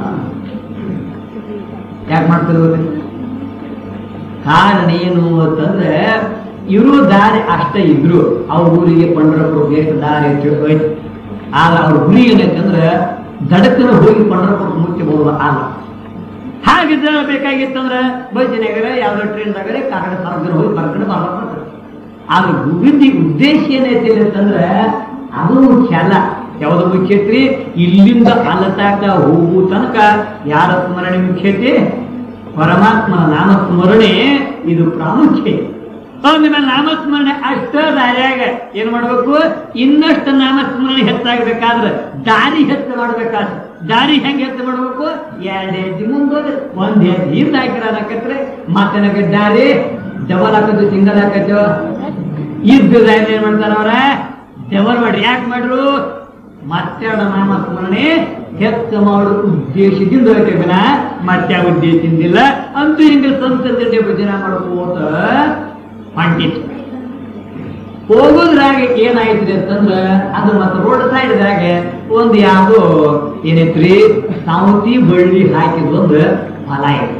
ಯಾಕೆ ಮಾಡ್ತಿರ್ಬೋದು ಕಾರಣ ಏನು ಅಂತಂದ್ರೆ ಇವರು ದಾರಿ ಅಷ್ಟೇ ಇದ್ರು ಅವ್ರ ಊರಿಗೆ ಪಂಡ್ರಪುರ ಎಷ್ಟು ದಾರಿ ಅಂತ ಹೇಳಿ ಹೋಯ್ತು ಆದ್ರೆ ಅವ್ರ ಗುರಿ ಏನೈತಂದ್ರೆ ದಡಕ್ಕನ ಹೋಗಿ ಪಂಡ್ರಪುರ ಮುಖ್ಯಬಹುದು ಅಲ್ಲ ಹಾಗಿದ್ರೆ ಬೇಕಾಗಿತ್ತಂದ್ರೆ ಬಸ್ಸಿನಾಗರೆ ಯಾವ್ದೋ ಟ್ರೈನ್ದಾಗರೆ ಕಾಕಡ ಸರ್ಗರ ಹೋಗಿ ಬರ್ಕೊಂಡು ಬರ್ಬೇಕು ಆದ್ರೆ ಗುರುತಿ ಉದ್ದೇಶ ಏನೈತಿ ಅಂತಂದ್ರೆ ಅದು ಛಲ ಯಾವ್ದು ಮುಖ್ಯತ್ರಿ ಇಲ್ಲಿಂದ ಅಲತಾಕ ಹೋಗು ತನಕ ಯಾರ ಸ್ಮರಣೆ ಮುಖ್ಯತೆ ಪರಮಾತ್ಮನ ನಾಮಸ್ಮರಣೆ ಇದು ಪ್ರಾಮುಖ್ಯ ಅಂದ್ಮೇಲೆ ನಾಮಸ್ಮರಣೆ ಅಷ್ಟ ದಾರ್ಯಾಗ ಏನ್ ಮಾಡ್ಬೇಕು ಇನ್ನಷ್ಟು ನಾಮಸ್ಮರಣೆ ಹೆಚ್ಚಾಗಬೇಕಾದ್ರೆ ದಾರಿ ಹೆಚ್ಚು ಮಾಡ್ಬೇಕಾದ್ರೆ ದಾರಿ ಹೆಂಗ್ ಹೆಚ್ಚು ಮಾಡ್ಬೇಕು ಎರಡು ಹೆಜ್ಜೆ ಮುಂದೋದ್ರೆ ಒಂದ್ ಹೆಜ್ಜೆ ಹಿಂದ ಹಾಕಿರೋದಕ್ಕತ್ರೆ ಮತ್ತೆ ನನಗೆ ದಾರಿ ಡಬಲ್ ಹಾಕೋದು ಸಿಂಗಲ್ ಹಾಕತ್ತೇವ ಇದ್ದ ಏನ್ ಮಾಡ್ತಾರ ಅವ್ರ ಡಬಲ್ ಮಾಡ್ರಿ ಯಾಕೆ ಮಾಡ್ರು ಮತ್ತೆರಡು ನಾಮಸ್ಮರಣೆ ಹೆಚ್ಚು ಮಾಡೋ ಉದ್ದೇಶದಿಂದ ಹೋಗ್ತೇವನ ಮತ್ತೆ ಆ ಉದ್ದೇಶದಿಂದಿಲ್ಲ ಅಂತೂ ಹಿಂಗೆ ಸಂಸತ್ತಿನ ಭಜನೆ ಮಾಡ್ಕೋತ ಹೊಂಟಿತ್ತು ಹೋಗೋದ್ರಾಗ ಏನಾಯ್ತ್ರಿ ಅಂತಂದ್ರ ಅದು ಮತ್ತೆ ರೋಡ್ ಸೈಡ್ದಾಗ ಒಂದು ಯಾವ್ದೋ ಏನೈತ್ರಿ ಸಾವತಿ ಬಳ್ಳಿ ಹಾಕಿದೊಂದು ಹೊಲ ಐತಿ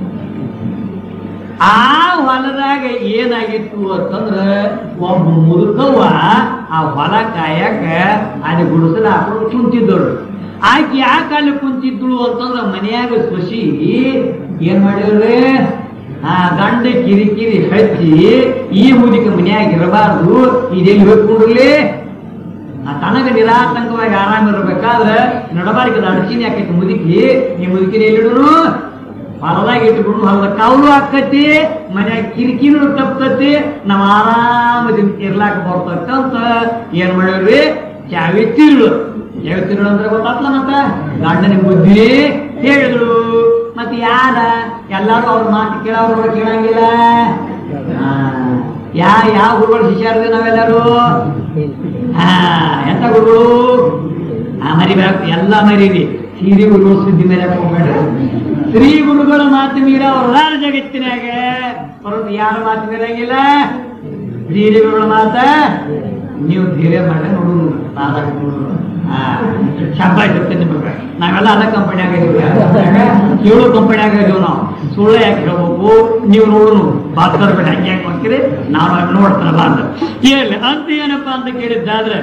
ಆ ಹೊಲದಾಗ ಏನಾಗಿತ್ತು ಅಂತಂದ್ರ ಒಬ್ಬ ಮುದುಕವ್ವ ಆ ಹೊಲ ಕಾಯಕ ಅಲ್ಲಿ ಗುಡಿಸಲ ಹಾಕೊಂಡು ಕುಂತಿದ್ದಳು ಆಕೆ ಯಾಕೆ ಅಲ್ಲಿ ಕುಂತಿದ್ಳು ಅಂತಂದ್ರ ಮನ್ಯಾಗ ಸೊಸಿ ಏನ್ ಮಾಡಿರ್ರಿ ಆ ಗಂಡ ಕಿರಿಕಿರಿ ಹಚ್ಚಿ ಈ ಮುದುಕ ಮನ್ಯಾಗ ಇರಬಾರ್ದು ಇದೆಲ್ಲಿ ಹೋಗ್ಕೊಂಡ್ರಿ ಆ ತನಗ ನಿರಾತಂಕವಾಗಿ ಆರಾಮ ಇರ್ಬೇಕಾದ್ರೆ ನಡಬಾರಿಕದ ಅಡಚಿನಿ ಆಕೈತಿ ಮುದುಕಿ ಈ ಮುದುಕಿನ ಎಲ್ಲಿಡುನು ಹೊಲದಾಗ ಇಟ್ಬಿಡು ಹೊಲದ ಕಾವಲು ಆಕತಿ ಮನ್ಯಾಗ ಕಿರಿಕಿರಿ ತಪ್ಪತಿ ನಾವ್ ಆರಾಮದಿಂದ ಇರ್ಲಾಕ ಬರ್ತಕ್ಕಂತ ಏನ್ ಮಾಡಿವ್ರಿ ಚಾವಿ ತಿರುಳು ಚಾವಿ ತಿರುಳು ಅಂದ್ರೆ ಗೊತ್ತಾಗ್ಲ ಮತ್ತ ಗಂಡನ ಬುದ್ಧಿ ಹೇಳಿದ್ರು ಮತ್ತೆ ಯಾರ ಎಲ್ಲಾರು ಅವ್ರ ಮಾತು ಕೇಳೋರು ಕೇಳಂಗಿಲ್ಲ ಆ, ಯಾ ಯಾವ ಗುರುಗಳು ಶಿಷ್ಯರ್ದು ನಾವೆಲ್ಲರೂ ಹಾ ಎಂತ ಗುರುಗಳು ಆ ಮರಿಬೇಕು ಎಲ್ಲ ಮರೀರಿ ಸಿರಿ ಗುರುಗಳು ಸುದ್ದಿ ಮೇಲೆ ಹೋಗ್ಬೇಡ್ರಿ ಶ್ರೀ ಗುರುಗಳ ಮಾತು ಮೀರ ಅವ್ರ ಜಗತ್ತಿನಾಗ ಪರಂತು ಯಾರ ಮಾತು ಮೀರಂಗಿಲ್ಲ ಧೀರೆ ಗುರುಗಳ ಮಾತ ನೀವು ಧೀರೆ ಮಾಡಿ ನೋಡು ನಾಲ್ಕು ನೋಡು ಶಬ್ಬಾಯ್ ಇರ್ತೇನೆ ನಿಮಗೆ ನಾವೆಲ್ಲ ಅದ ಕಂಪನಿಯಾಗ ಇದೀವಿ ಏಳು ಕಂಪನಿಯಾಗ ಇದೀವಿ ನಾವು ಸುಳ್ಳು ಯಾಕೆ ಹೇಳ್ಬೇಕು ನೀವು ನೋಡು ಬಾತ್ಕರ್ ಬೇಡ ಹಂಗೆ ಯಾಕೆ ಮಾಡ್ತೀರಿ ನಾವು ಅಲ್ಲಿ ನೋಡ್ತಾರ ಬಾರ್ದು ಹೇಳಿ ಅಂತ ಏನಪ್ಪಾ ಅಂತ ಕೇಳಿದ್ದಾದ್ರೆ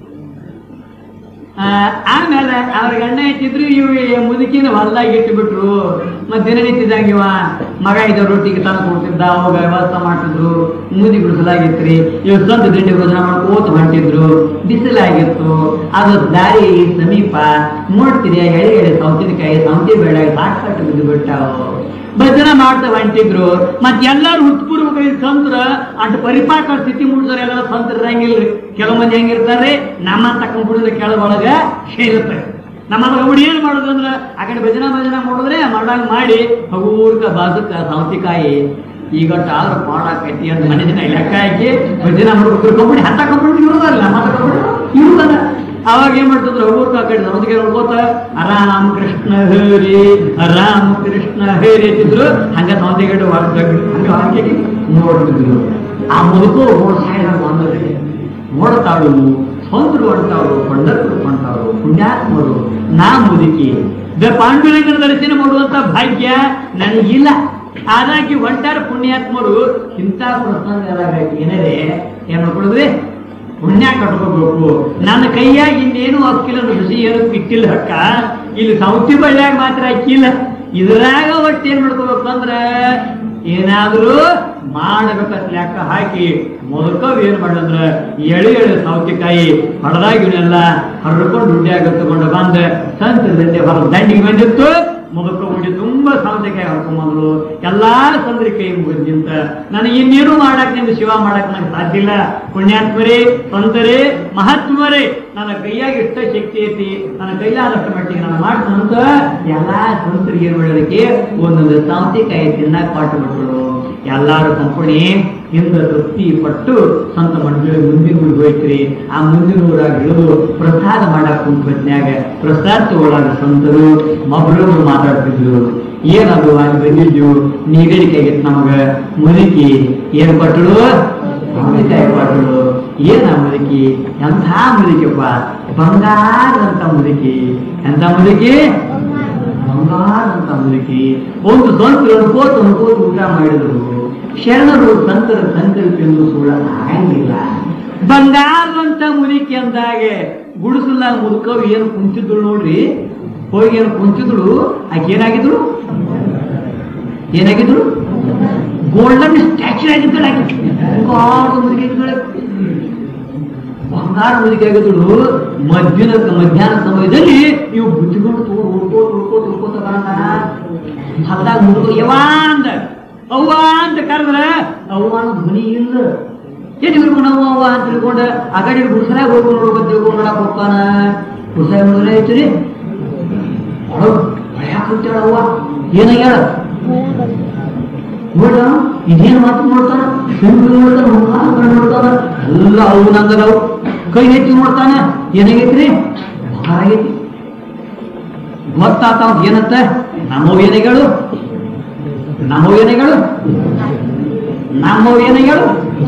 ಆ, ಆಮೇಲೆ ಅವ್ರ ಗಂಡ ಇಟ್ಟಿದ್ರು ಇವ್ ಮುದುಕಿನ ಹೊಲ್ದಾಗ ಇಟ್ಟುಬಿಟ್ರು ಮತ್ತೆ ದಿನನಿತ್ಯದಾಗ ಇವ ಮಗ ಇದ್ದ ರೊಟ್ಟಿಗೆ ತಂದು ಕೊಡ್ತಿದ್ದ ಅವಾಗ ವ್ಯವಸ್ಥೆ ಮಾಡ್ತಿದ್ರು ಮುದಿ ಗುಡಿಸಲಾಗಿತ್ರಿ ಇವ್ ಸ್ವಂತ ದಿಂಡಿ ಭೋಜನ ಮಾಡ್ಕೋತ ಹೊಂಟಿದ್ರು ಬಿಸಿಲಾಗಿತ್ತು ಅದು ದಾರಿ ಸಮೀಪ ನೋಡ್ತಿದ್ಯಾ ಎಳೆ ಎಳೆ ಸೌತಿನಕಾಯಿ ಸೌತಿ ಬೇಡ ಸಾಕು ಸಾಕು ಬಿದ್ದು ಬಿಟ್ಟಾವು ಭಜನೆ ಮಾಡ್ತಾ ಹೊಂಟಿದ್ರು ಮತ್ ಎಲ್ಲಾರು ಹುಟ್ಪೂರ್ವಕ ಸಂತರ ಅಟ್ ಪರಿಪಾಕ ಸ್ಥಿತಿ ಮುಟ್ಟಿದ್ರೆ ಎಲ್ಲ ಸಂತರ ಇರಂಗಿಲ್ರಿ ಕೆಲವು ಮಂದಿ ಹೆಂಗಿರ್ತಾರೆ ನಮ್ಮ ತಕೊಂಡ್ಬಿಡಿದ್ರೆ ಕೆಳಗೊಳಗ ಸೇರುತ್ತೆ ನಮ್ಮ ಹುಡಿ ಏನ್ ಮಾಡೋದು ಅಂದ್ರ ಆ ಕಡೆ ಭಜನ ಭಜನ ಮಾಡಿದ್ರೆ ಮಾಡಂಗ್ ಮಾಡಿ ಹಗೂರ್ಕ ಬಾಜುಕ ಸೌತಿಕಾಯಿ ಈಗ ಆದ್ರ ಪಾಡಾಕೈತಿ ಅಂತ ಮನೆ ದಿನ ಲೆಕ್ಕ ಹಾಕಿ ಭಜನ ಮಾಡ್ಬೇಕು ಕಂಪನಿ ಹತ್ತ ಕಂಪನಿ ಇರೋದಲ್ಲ ನಮ್ಮ ಕಂಪನಿ ಇರುದಲ್ಲ ಅವಾಗ ಏನ್ ಮಾಡ್ತಿದ್ರು ಊರ್ಕ ಆ ಕಡೆ ನಮ್ಮದಿಗೆ ನೋಡ್ಕೋತ ರಾಮ ಕೃಷ್ಣ ಹರಿ ರಾಮ ಕೃಷ್ಣ ಹರಿ ಅಂತಿದ್ರು ಹಂಗ ನಮ್ಮದಿಗಡೆ ಹಂಗ ಹಾಕಿ ನೋಡ್ತಿದ್ರು ಆ ಮುದುಕು ರೋಡ್ ಸೈಡ್ ಬಂದ್ರೆ ನೋಡ್ತಾಳು ಸ್ವಂತರು ಹೊಡ್ತಾಳು ಪಂಡತರು ಕೊಂಟಾಳು ಪುಣ್ಯಾತ್ಮರು ನಾ ಮುದುಕಿ ದ ಪಾಂಡುರಂಗನ ದರ್ಶನ ಮಾಡುವಂತ ಭಾಗ್ಯ ನನಗಿಲ್ಲ ಹಾಗಾಗಿ ಒಂಟಾರ ಪುಣ್ಯಾತ್ಮರು ಇಂಥ ಪ್ರಸಂಗದಾಗ ಏನಿದೆ ಏನ್ ಮಾಡ್ಕೊಡಿದ್ರಿ ಪುಣ್ಯ ಕಟ್ಕೋಬೇಕು ನನ್ನ ಕೈಯಾಗಿ ಇನ್ನೇನು ಅಕ್ಕಿಲ್ಲ ಋಷಿ ಏನು ಇಕ್ಕಿಲ್ಲ ಅಕ್ಕ ಇಲ್ಲಿ ಸೌತಿ ಬಳ್ಳಿಯಾಗ ಮಾತ್ರ ಅಕ್ಕಿಲ್ಲ ಇದ್ರಾಗ ಒಟ್ಟು ಏನ್ ಮಾಡ್ಕೋಬೇಕಂದ್ರೆ ಏನಾದ್ರೂ ಮಾಡಬೇಕಂತ ಲೆಕ್ಕ ಹಾಕಿ ಮೊದಕವ್ ಏನ್ ಮಾಡಂದ್ರ ಎಳಿ ಎಳಿ ಸೌತೆಕಾಯಿ ಹೊಡೆದಾಗ ಇವನ್ನೆಲ್ಲ ಹರ್ಕೊಂಡು ದುಡ್ಡಿಯಾಗ ತಗೊಂಡು ಬಂದ ಸಂತದಲ್ಲಿ ಹೊರ ದಂಡಿಗೆ ಬಂದಿತ್ತು ಮುದುಕ ಉಂಡಿ ತುಂಬಾ ಸೌತೆಕಾಯಿ ಹರ್ಕೊಂಬಂದ್ರು ಎಲ್ಲಾ ಸಂದ್ರಿ ಕೈ ಮುಗಿದ್ ನಿಂತ ನನಗೆ ಇನ್ನೇನು ಮಾಡಕ್ ನಿಮ್ಗೆ ಶಿವ ಮಾಡಕ್ ನಂಗೆ ಸಾಧ್ಯ ಇಲ್ಲ ಪುಣ್ಯಾತ್ಮರೇ ಸಂತರೇ ಮಹಾತ್ಮರೇ ನನ್ನ ಕೈಯಾಗ ಇಷ್ಟ ಶಕ್ತಿ ಐತಿ ನನ್ನ ಕೈಲಾದಷ್ಟು ಮಟ್ಟಿಗೆ ನಾನು ಮಾಡ್ತಾನಂತ ಎಲ್ಲಾ ಸಂತರಿಗೆ ಏನ್ ಮಾಡೋದಕ್ಕೆ ಒಂದೊಂದು ಸೌತೆಕಾಯಿ ತಿನ್ನಕ್ ಪಾಠ ಬಿಟ್ರು ಎಲ್ಲಾರು ಕಂಪನಿ ಹಿಂದ ತೃಪ್ತಿ ಪಟ್ಟು ಸಂತ ಮಂಡಳಿ ಮುಂದಿನ ಊರಿಗೆ ಹೋಯ್ತ್ರಿ ಆ ಮುಂದಿನ ಊರಾಗ ಇಳಿದು ಪ್ರಸಾದ ಮಾಡಕ್ ಕುಂತ ಹೊತ್ನ್ಯಾಗ ಪ್ರಸಾದ ತಗೊಳ್ಳಾಗ ಸಂತರು ಮಬ್ರೊಬ್ರು ಮಾತಾಡ್ತಿದ್ರು ಏನದು ಅಲ್ಲಿ ಬಂದಿದ್ದು ನೀಗಡಿಕೆ ಆಗಿತ್ತು ನಮಗ ಮುದುಕಿ ಏನ್ ಕೊಟ್ಟಳು ಮಾವಿನಕಾಯಿ ಕೊಟ್ಟಳು ಏನ ಮುದುಕಿ ಎಂಥ ಮುದುಕಿಪ್ಪ ಬಂಗಾರದಂತ ಮುದುಕಿ ಎಂತ ಮುದುಕಿ ಬಂಗಾರದಂತ ಮುದುಕಿ ಒಂದು ಸಂತರು ಅನ್ಕೋತ ಅನ್ಕೋತ ಊಟ ಮಾಡಿದ್ರು ಶರಣರು ಸಂತರ ಸಂಕಲ್ಪ ಎಂದು ಸುಳ್ಳ ಆಗಂಗಿಲ್ಲ ಬಂಗಾರದಂತ ಮುದುಕಿ ಅಂದಾಗೆ ಗುಡಿಸಲ ಮುದುಕವ್ ಏನು ಕುಂತಿದ್ರು ನೋಡ್ರಿ ಹೋಗಿ ಏನು ಕುಂತಿದ್ರು ಆಕೆ ಏನಾಗಿದ್ರು ಏನಾಗಿದ್ರು ಗೋಲ್ಡನ್ ಸ್ಟ್ಯಾಚ್ಯೂ ಆಗಿದ್ದಳು ಆಕೆ ಬಂಗಾರದ ಮುದುಕಿ ಆಗಿದ್ದಳು ಬಂಗಾರ ಮುದುಕಿ ಆಗಿದ್ದಳು ಮಧ್ಯಾಹ್ನ ಮಧ್ಯಾಹ್ನ ಸಮಯದಲ್ಲಿ ನೀವು ಬುದ್ಧಿಗೊಂಡು ತಗೊಂಡು ಹುಡ್ಕೋತ ಹುಡ್ಕೋತ ಹುಡ್ಕೋತ ಬರೋಣ ಹತ್ತಾಗ ಮುದುಕ ಯವಾ ಅಂದ ಅವ್ವ ಅಂತ ಕರೆದ್ರ ಅವ್ವನ ಧ್ವನಿ ಇಲ್ಲ ಏನ್ ಇವ್ರು ನಾವು ಅವ್ವ ಅಂತ ತಿಳ್ಕೊಂಡ ಆ ಕಡೆ ಗುಡ್ಸಲಾಗ ಹೋಗಿ ನೋಡ್ಬೇಕು ತಿಳ್ಕೊಂಡು ನೋಡಕ್ ಹೋಗ್ತಾನ ಗುಡ್ಸಾಗ ನೋಡ್ರೆ ಐತ್ರಿ ಒಳಗ್ ಭಯಾಕಂತೇಳ ಅವ್ವ ಏನ ಹೇಳ ನೋಡ ಇದೇನ್ ಮಾತು ನೋಡ್ತಾನ ಸುಂದರ ನೋಡ್ತಾನ ಮುಖ ನೋಡ್ತಾನ ಎಲ್ಲ ಅವು ನಂಗದವು ಕೈ ಎತ್ತಿ ನೋಡ್ತಾನ ಏನಾಗೈತ್ರಿ ಭಾರ ಆಗೈತಿ ಗೊತ್ತಾತಾವ ಏನಂತ ನಮ್ಮವ್ ಏನೇಗಳು ನಮ್ಮವ್ ಏನೇಗಳು ನಮ್ಮವ್ ಏನೇಗಳು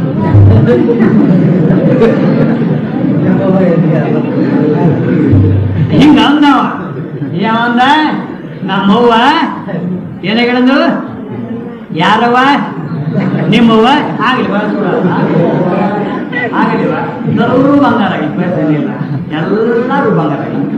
ಹಿಂಗ ಅಂದವ ಯಾವಂದ ನಮ್ಮವ್ವ ಏನೇಗಳಂದು ಯಾರವ್ವ ನಿಮ್ಮವ್ವ ಆಗ್ಲಿವ ಆಗಲಿವ ಎಲ್ಲರೂ ಬಂಗಾರ ಆಗಿಲ್ಲ ಎಲ್ಲರೂ ಬಂಗಾರ ಆಗಿತ್ತು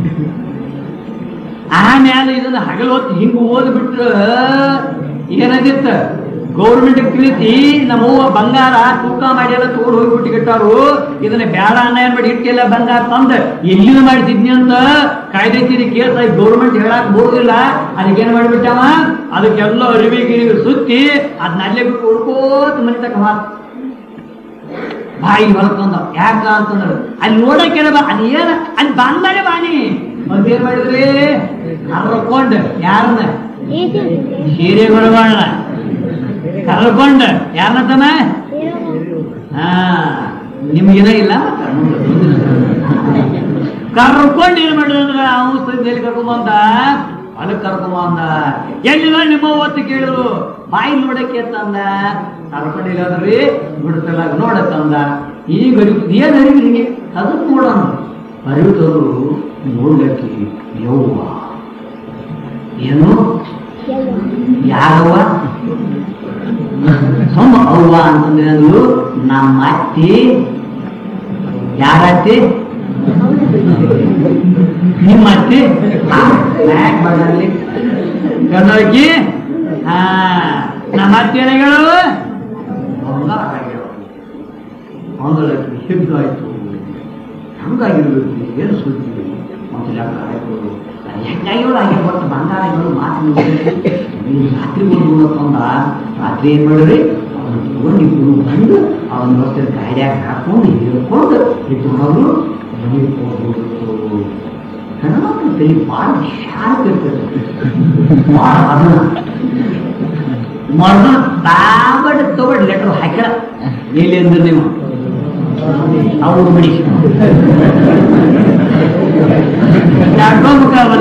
ಆಮ್ಯಾಲ ಇದನ್ನ ಹಗಲು ಹೊತ್ತು ಹಿಂಗ ಓದ್ಬಿಟ್ರ ಏನಾಗಿತ್ತ ಗೌರ್ಮೆಂಟ್ ಪ್ರೀತಿ ನಮ್ಮವ್ವ ಬಂಗಾರ ತೂಕ ಮಾಡಿ ಎಲ್ಲ ತಗೊಂಡು ಹೋಗ್ಬಿಟ್ಟು ಇಟ್ಟಾರು ಇದನ್ನ ಬ್ಯಾಡ ಅನ್ನ ಏನ್ ಮಾಡಿ ಇಟ್ಟಿಲ್ಲ ಬಂಗಾರ ತಂದ ಎಲ್ಲಿನ ಮಾಡಿಸಿದ್ನಿ ಅಂತ ಕಾಯ್ದೈತಿರಿ ಕೇಸ್ ಆಗಿ ಗೌರ್ಮೆಂಟ್ ಹೇಳಕ್ ಬೋದಿಲ್ಲ ಅದಕ್ಕೆ ಏನ್ ಮಾಡ್ಬಿಟ್ಟವ ಅದಕ್ಕೆಲ್ಲ ಅರಿವಿ ಗಿರಿವಿ ಸುತ್ತಿ ಅದನ್ನ ಅಲ್ಲೇ ಬಿಟ್ಟು ಹುಡ್ಕೋತ ಮನೆ ತಕ ಮಾತ್ ಬಾಯಿ ಹೊರಕೊಂಡ ಯಾಕ ಅಂತಂದ್ರೆ ಅಲ್ಲಿ ನೋಡಕ್ಕೆ ಬಾ ಅದು ಏನ ಅಲ್ಲಿ ಬಂದ್ಮೇಲೆ ಬಾನಿ ಅದೇನ್ ಮಾಡಿದ್ರಿ ಕರ್ಕೊಂಡ್ ಯಾರನ್ನ ಸೀರೆ ಗುರುಗಳನ್ನ ಕರ್ಕೊಂಡ್ ಯಾರನ್ನ ತನ ಹಾ ನಿಮ್ಗೇನ ಇಲ್ಲ ಕರ್ಕೊಂಡು ಏನ್ ಮಾಡಿದ್ರೆ ಅವನು ಸಂಜೆಯಲ್ಲಿ ಕರ್ಕೊಂಬಂದ ಅದಕ್ಕೆ ಕರ್ಕೊಂಬಂದ ಎಲ್ಲಿಲ್ಲ ನಿಮ್ಮ ಒತ್ತು ಕೇಳಿದ್ರು ಬಾಯಿ ನೋಡಕ್ಕೆ ತಂದ ಕರ್ಕೊಂಡಿಲ್ಲ ಅದ್ರಿ ಬಿಡ್ಸಲಾಗ ನೋಡತ್ತಂದ ಈಗ ಅರಿವು ಏನ್ ಅರಿವು ನಿಮಗೆ ಅದಕ್ಕೆ ನೋಡೋಣ ಅರಿವುದವರು ನೋಡ್ಲಿಕ್ಕೆ ಯವ್ವ ಏನು ಯಾರವ್ವ ಸಮ ಅವ್ವ ಅಂತಂದ್ರೆ ಅದು ನಮ್ಮ ಅತ್ತಿ ಯಾರ ಅತ್ತಿ ನಿಮ್ಮ ಅತ್ತಿ ಮ್ಯಾಕ್ ಬರಲಿ ಗಂಡಕಿ ಹಾ ನಮ್ಮ ಅತ್ತೆನೆಗಳು ಅಂಗಳಕ್ಕೆ ಹಿಗ್ಗಾಯ್ತು ಹಂಗಾಗಿರ್ಬೇಕು ಏನು ಸುದ್ದಿ ಮತ್ತು ಯಾಕೆ ಆಯ್ತು ಹೆಂಗಾಗಿಗಳು ಹಾಗೆ ಬಟ್ ಬಂಗಾರಗಳು ಮಾತು ನೀವು ರಾತ್ರಿ ಒಂದು ತಂದ ರಾತ್ರಿ ಏನು ಮಾಡಿದ್ರಿ ಅವನು ತಗೊಂಡು ಇಬ್ಬರು ಬಂದು ಅವನ ಮತ್ತೆ ಗಾಡಿಯಾಗ ಹಾಕೊಂಡು ಹಿಡ್ಕೊಂಡು ಇಟ್ಕೊಂಡು ಮನೆಗೆ ಹೋಗ್ಬಿಟ್ಟು ಹೆಣ್ಮಕ್ಳು ತಲೆ ಭಾಳ ಶಾರ್ಪ್ ಇರ್ತದೆ ಭಾಳ ಅದನ್ನ ಮರ್ದ ತಾಬಡ್ ತಗೊಂಡು ಲೆಟರ್ ಹಾಕಿಳ ಎಲ್ಲಿ ಅಂದ್ರೆ ನೀವು ಅವ್ರು ಬಿಡಿ ಮುಖ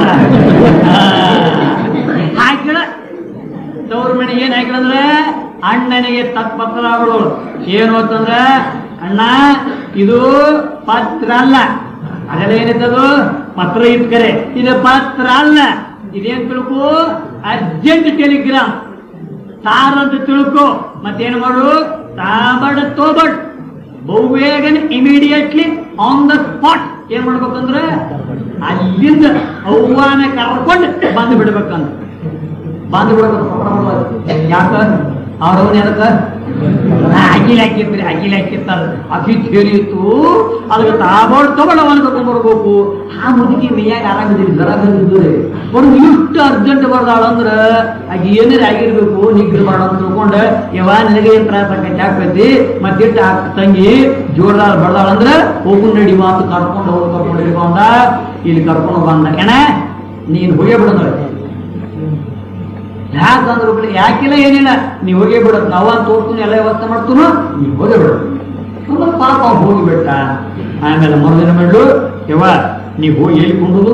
ಹಾಕಿಳ ತವ್ರ ಮನೆ ಏನ್ ಹಾಕಿಳಂದ್ರೆ ಅಣ್ಣನಿಗೆ ತಕ್ಕ ಪತ್ರ ಅವಳು ಏನು ಅಂತಂದ್ರೆ ಅಣ್ಣ ಇದು ಪತ್ರ ಅಲ್ಲ ಅದೆಲ್ಲ ಏನಿತ್ತದು ಪತ್ರ ಇಟ್ಕರೆ ಇದು ಪತ್ರ ಅಲ್ಲ ಇದೇನ್ ತಿಳ್ಕೊ ಅರ್ಜೆಂಟ್ ಟೆಲಿಗ್ರಾಮ್ ತಾರ್ ಅಂತ ತಿಳ್ಕೊ ಮತ್ತೇನು ಮಾಡು ತಾಬಡ್ ತೋಬಡ್ ಬಹುಬೇಗನೆ ಇಮಿಡಿಯೇಟ್ಲಿ ಆನ್ ದ ಸ್ಪಾಟ್ ಏನ್ ಮಾಡ್ಬೇಕಂದ್ರೆ ಅಲ್ಲಿಂದ ಅವ್ವಾನ ಕರ್ಕೊಂಡು ಬಂದು ಬಿಡ್ಬೇಕಂತ ಬಾಂಧ್ ಬಿಡಬೇಕು ಯಾಕ ಅವ್ರವ್ನ ಎದಕ್ಕ ಅಗಿಲ್ ಹಾಕಿತ್ರಿ ಅಗಿಲ್ ಹಾಕಿತ್ತಾರ ಅಕ್ಕಿ ಸೇರಿತ್ತು ಅದಕ್ಕೆ ತಾಬೋಳ್ ತಗೊಂಡ ಅವನ್ ಕರ್ಕೊಂಡ್ಬರ್ಬೇಕು ಆ ಮುದುಕಿ ಮೇಯಾಗ ಆರಾಮಿದ್ರಿ ಜ್ವರ ಬಂದಿದ್ದು ಒಂದು ಇಷ್ಟು ಅರ್ಜೆಂಟ್ ಬರ್ದಾಳ ಅಂದ್ರ ಆಗ ಏನಾರ ಆಗಿರ್ಬೇಕು ನಿಗ್ರಹ ಮಾಡ ಅಂತ ತಿಳ್ಕೊಂಡ ಯವ ನಿನಗೆ ಏನ್ ತ್ರಾಸ ಆಕೈತಿ ಹಾಕೈತಿ ಮತ್ತಿಟ್ಟು ಆ ತಂಗಿ ಜೋರ್ದಾರ ಬರ್ದಾಳ ಅಂದ್ರ ಹೋಗು ನಡಿ ಮಾತು ಕರ್ಕೊಂಡು ಹೋಗಿ ಕರ್ಕೊಂಡು ಹಿಡಿ ಬಂದ ಇಲ್ಲಿ ಕರ್ಕೊಂಡು ಬಂದ ಏನ ನೀನ್ ಹೋಗೇ ಬಿಡೋದು ಯಾಕಂದ್ರೆ ಒಬ್ಳು ಯಾಕಿಲ್ಲ ಏನಿಲ್ಲ ನೀವು ಹೋಗೇ ಬಿಡೋದು ನಾವ ತೋರ್ತೀನಿ ಎಲ್ಲ ವ್ಯವಸ್ಥೆ ಮಾಡ್ತೀನೋ ನೀವು ಹೋಗೇ ಬಿಡೋದು ಆಮೇಲೆ ಪಾಪ ಅವ್ನು ಹೋಗಿಬಿಟ್ಟ ಆಮೇಲೆ ಮರುದಿನ ಮಾಡ್ಲು ಯವ್ವ ನೀವು ಹೋಗಿ ಎಲ್ಲಿ ಕುಂಡುದು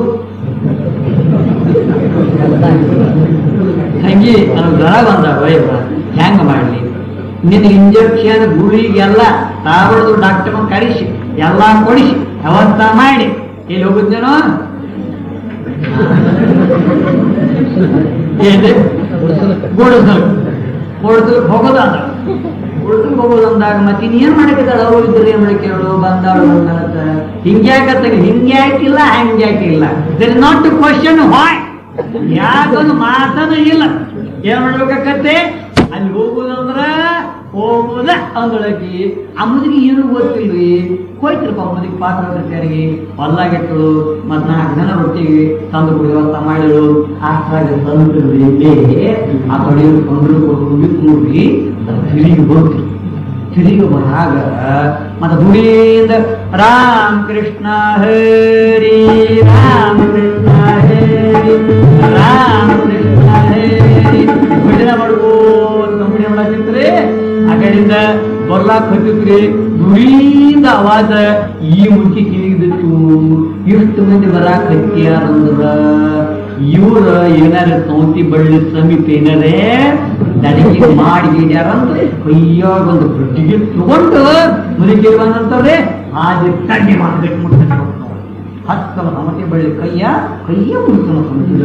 ತಂಗಿ ನನಗೆ ಜ್ವರ ಬಂದ ವಯವ್ವ ಹೆಂಗ ಮಾಡಲಿ ನಿನ್ನ ಇಂಜೆಕ್ಷನ್ ಗುಳಿಗೆಲ್ಲ ತಾವಳದು ಡಾಕ್ಟರ್ ಕರೆಸಿ ಎಲ್ಲ ಕೊಡಿಸಿ ವ್ಯವಸ್ಥೆ ಮಾಡಿ ಎಲ್ಲಿ ಹೋಗುತ್ತೇನೋ ಏನ್ರಿ ಗೋಡಸಲ್ ಗೋಡಸಲ್ ಹೋಗೋದಾದ ಗೋಡಸಲ್ ಹೋಗೋದು ಅಂದಾಗ ಮತ್ತೆ ಇನ್ನೇನ್ ಮಾಡಕ್ಕಿದ್ದಾಳ ಅವ್ರು ಇದ್ರೆ ಏನ್ ಮಾಡಕ್ಕೆ ಹೇಳು ಬಂದಾಳು ಬಂದಾಳತ್ತ ಹಿಂಗ್ಯಾಕತ್ತ ಹಿಂಗ್ಯಾಕಿಲ್ಲ ಹಂಗ್ಯಾಕಿಲ್ಲ their not to question why ಯಾಕಂದು ಮಾತನ ಇಲ್ಲ ಏನ್ ಮಾಡ್ಬೇಕಾಕತ್ತೆ ಅಲ್ಲಿ ಹೋಗುದಂದ್ರ ಹೋಗುದ ಅಂದೊಳಗಿ ಅಮ್ಮದಿಗೆ ಏನು ಗೊತ್ತಿಲ್ರಿ ಹೋಯ್ತಿರಪ್ಪ ಅಮ್ಮದಿಗೆ ಪಾತ್ರ ತರಕಾರಿಗೆ ಹೊಲ್ಲಾಗಿಟ್ಟು ಮತ್ ನಾಲ್ಕು ಜನ ರೊಟ್ಟಿಗೆ ತಂದು ಕೊಡಿ ವ್ಯವಸ್ಥೆ ಮಾಡಿಳು ಅಷ್ಟಾಗಿ ತಂದ್ರಿ ಆ ಕಡೆ ಕೊಂಡ್ರು ಕೊಡು ಬಿಟ್ಟು ನೋಡಿ ತಿರುಗಿ ಬಂತು ತಿರುಗಿ ಬರಾಗ ಮತ್ತೆ ಗುಡಿಯಿಂದ ರಾಮ ಕೃಷ್ಣ ಹರಿ ರಾಮ ಕೃಷ್ಣ ಹರಿ ರಾಮ ಕೃಷ್ಣ ಹರಿ ಭಜನೆ ಮಾಡ್ಬೋದು ಕಂಬಳಿ ಮಾಡತ್ತಿತ್ರಿ ಆ ಕಡೆಯಿಂದ ಬರ್ಲಾಕ್ ಹತ್ತಿತ್ರಿ ದುಡಿಯಿಂದ ಅವಾಜ ಈ ಮುಖಿ ಕಿವಿಗೆ ಬಿತ್ತು ಎಷ್ಟು ಮಂದಿ ಬರಾಕ್ ಹತ್ಯಾರಂದ್ರ ಇವ್ರ ಏನಾರ ಸೌತಿ ಬಳ್ಳಿ ಸಮೀಪ ಏನಾರೇ ನನಗೆ ಮಾಡಿ ಬಿಡ್ಯಾರಂತ ಕೈಯಾಗ ಒಂದು ಬಡ್ಡಿಗೆ ತಗೊಂಡು ಮುದುಕಿ ಬಂದಂತವ್ರೆ ಹಾಗೆ ತಣ್ಣಿ ಮಾಡ್ಬೇಕು ಮುಟ್ಟ ಹತ್ತಲ ಸಮತೆ ಬಳ್ಳಿ ಕೈಯ ಕೈಯ ಮುಡ್ತಾನ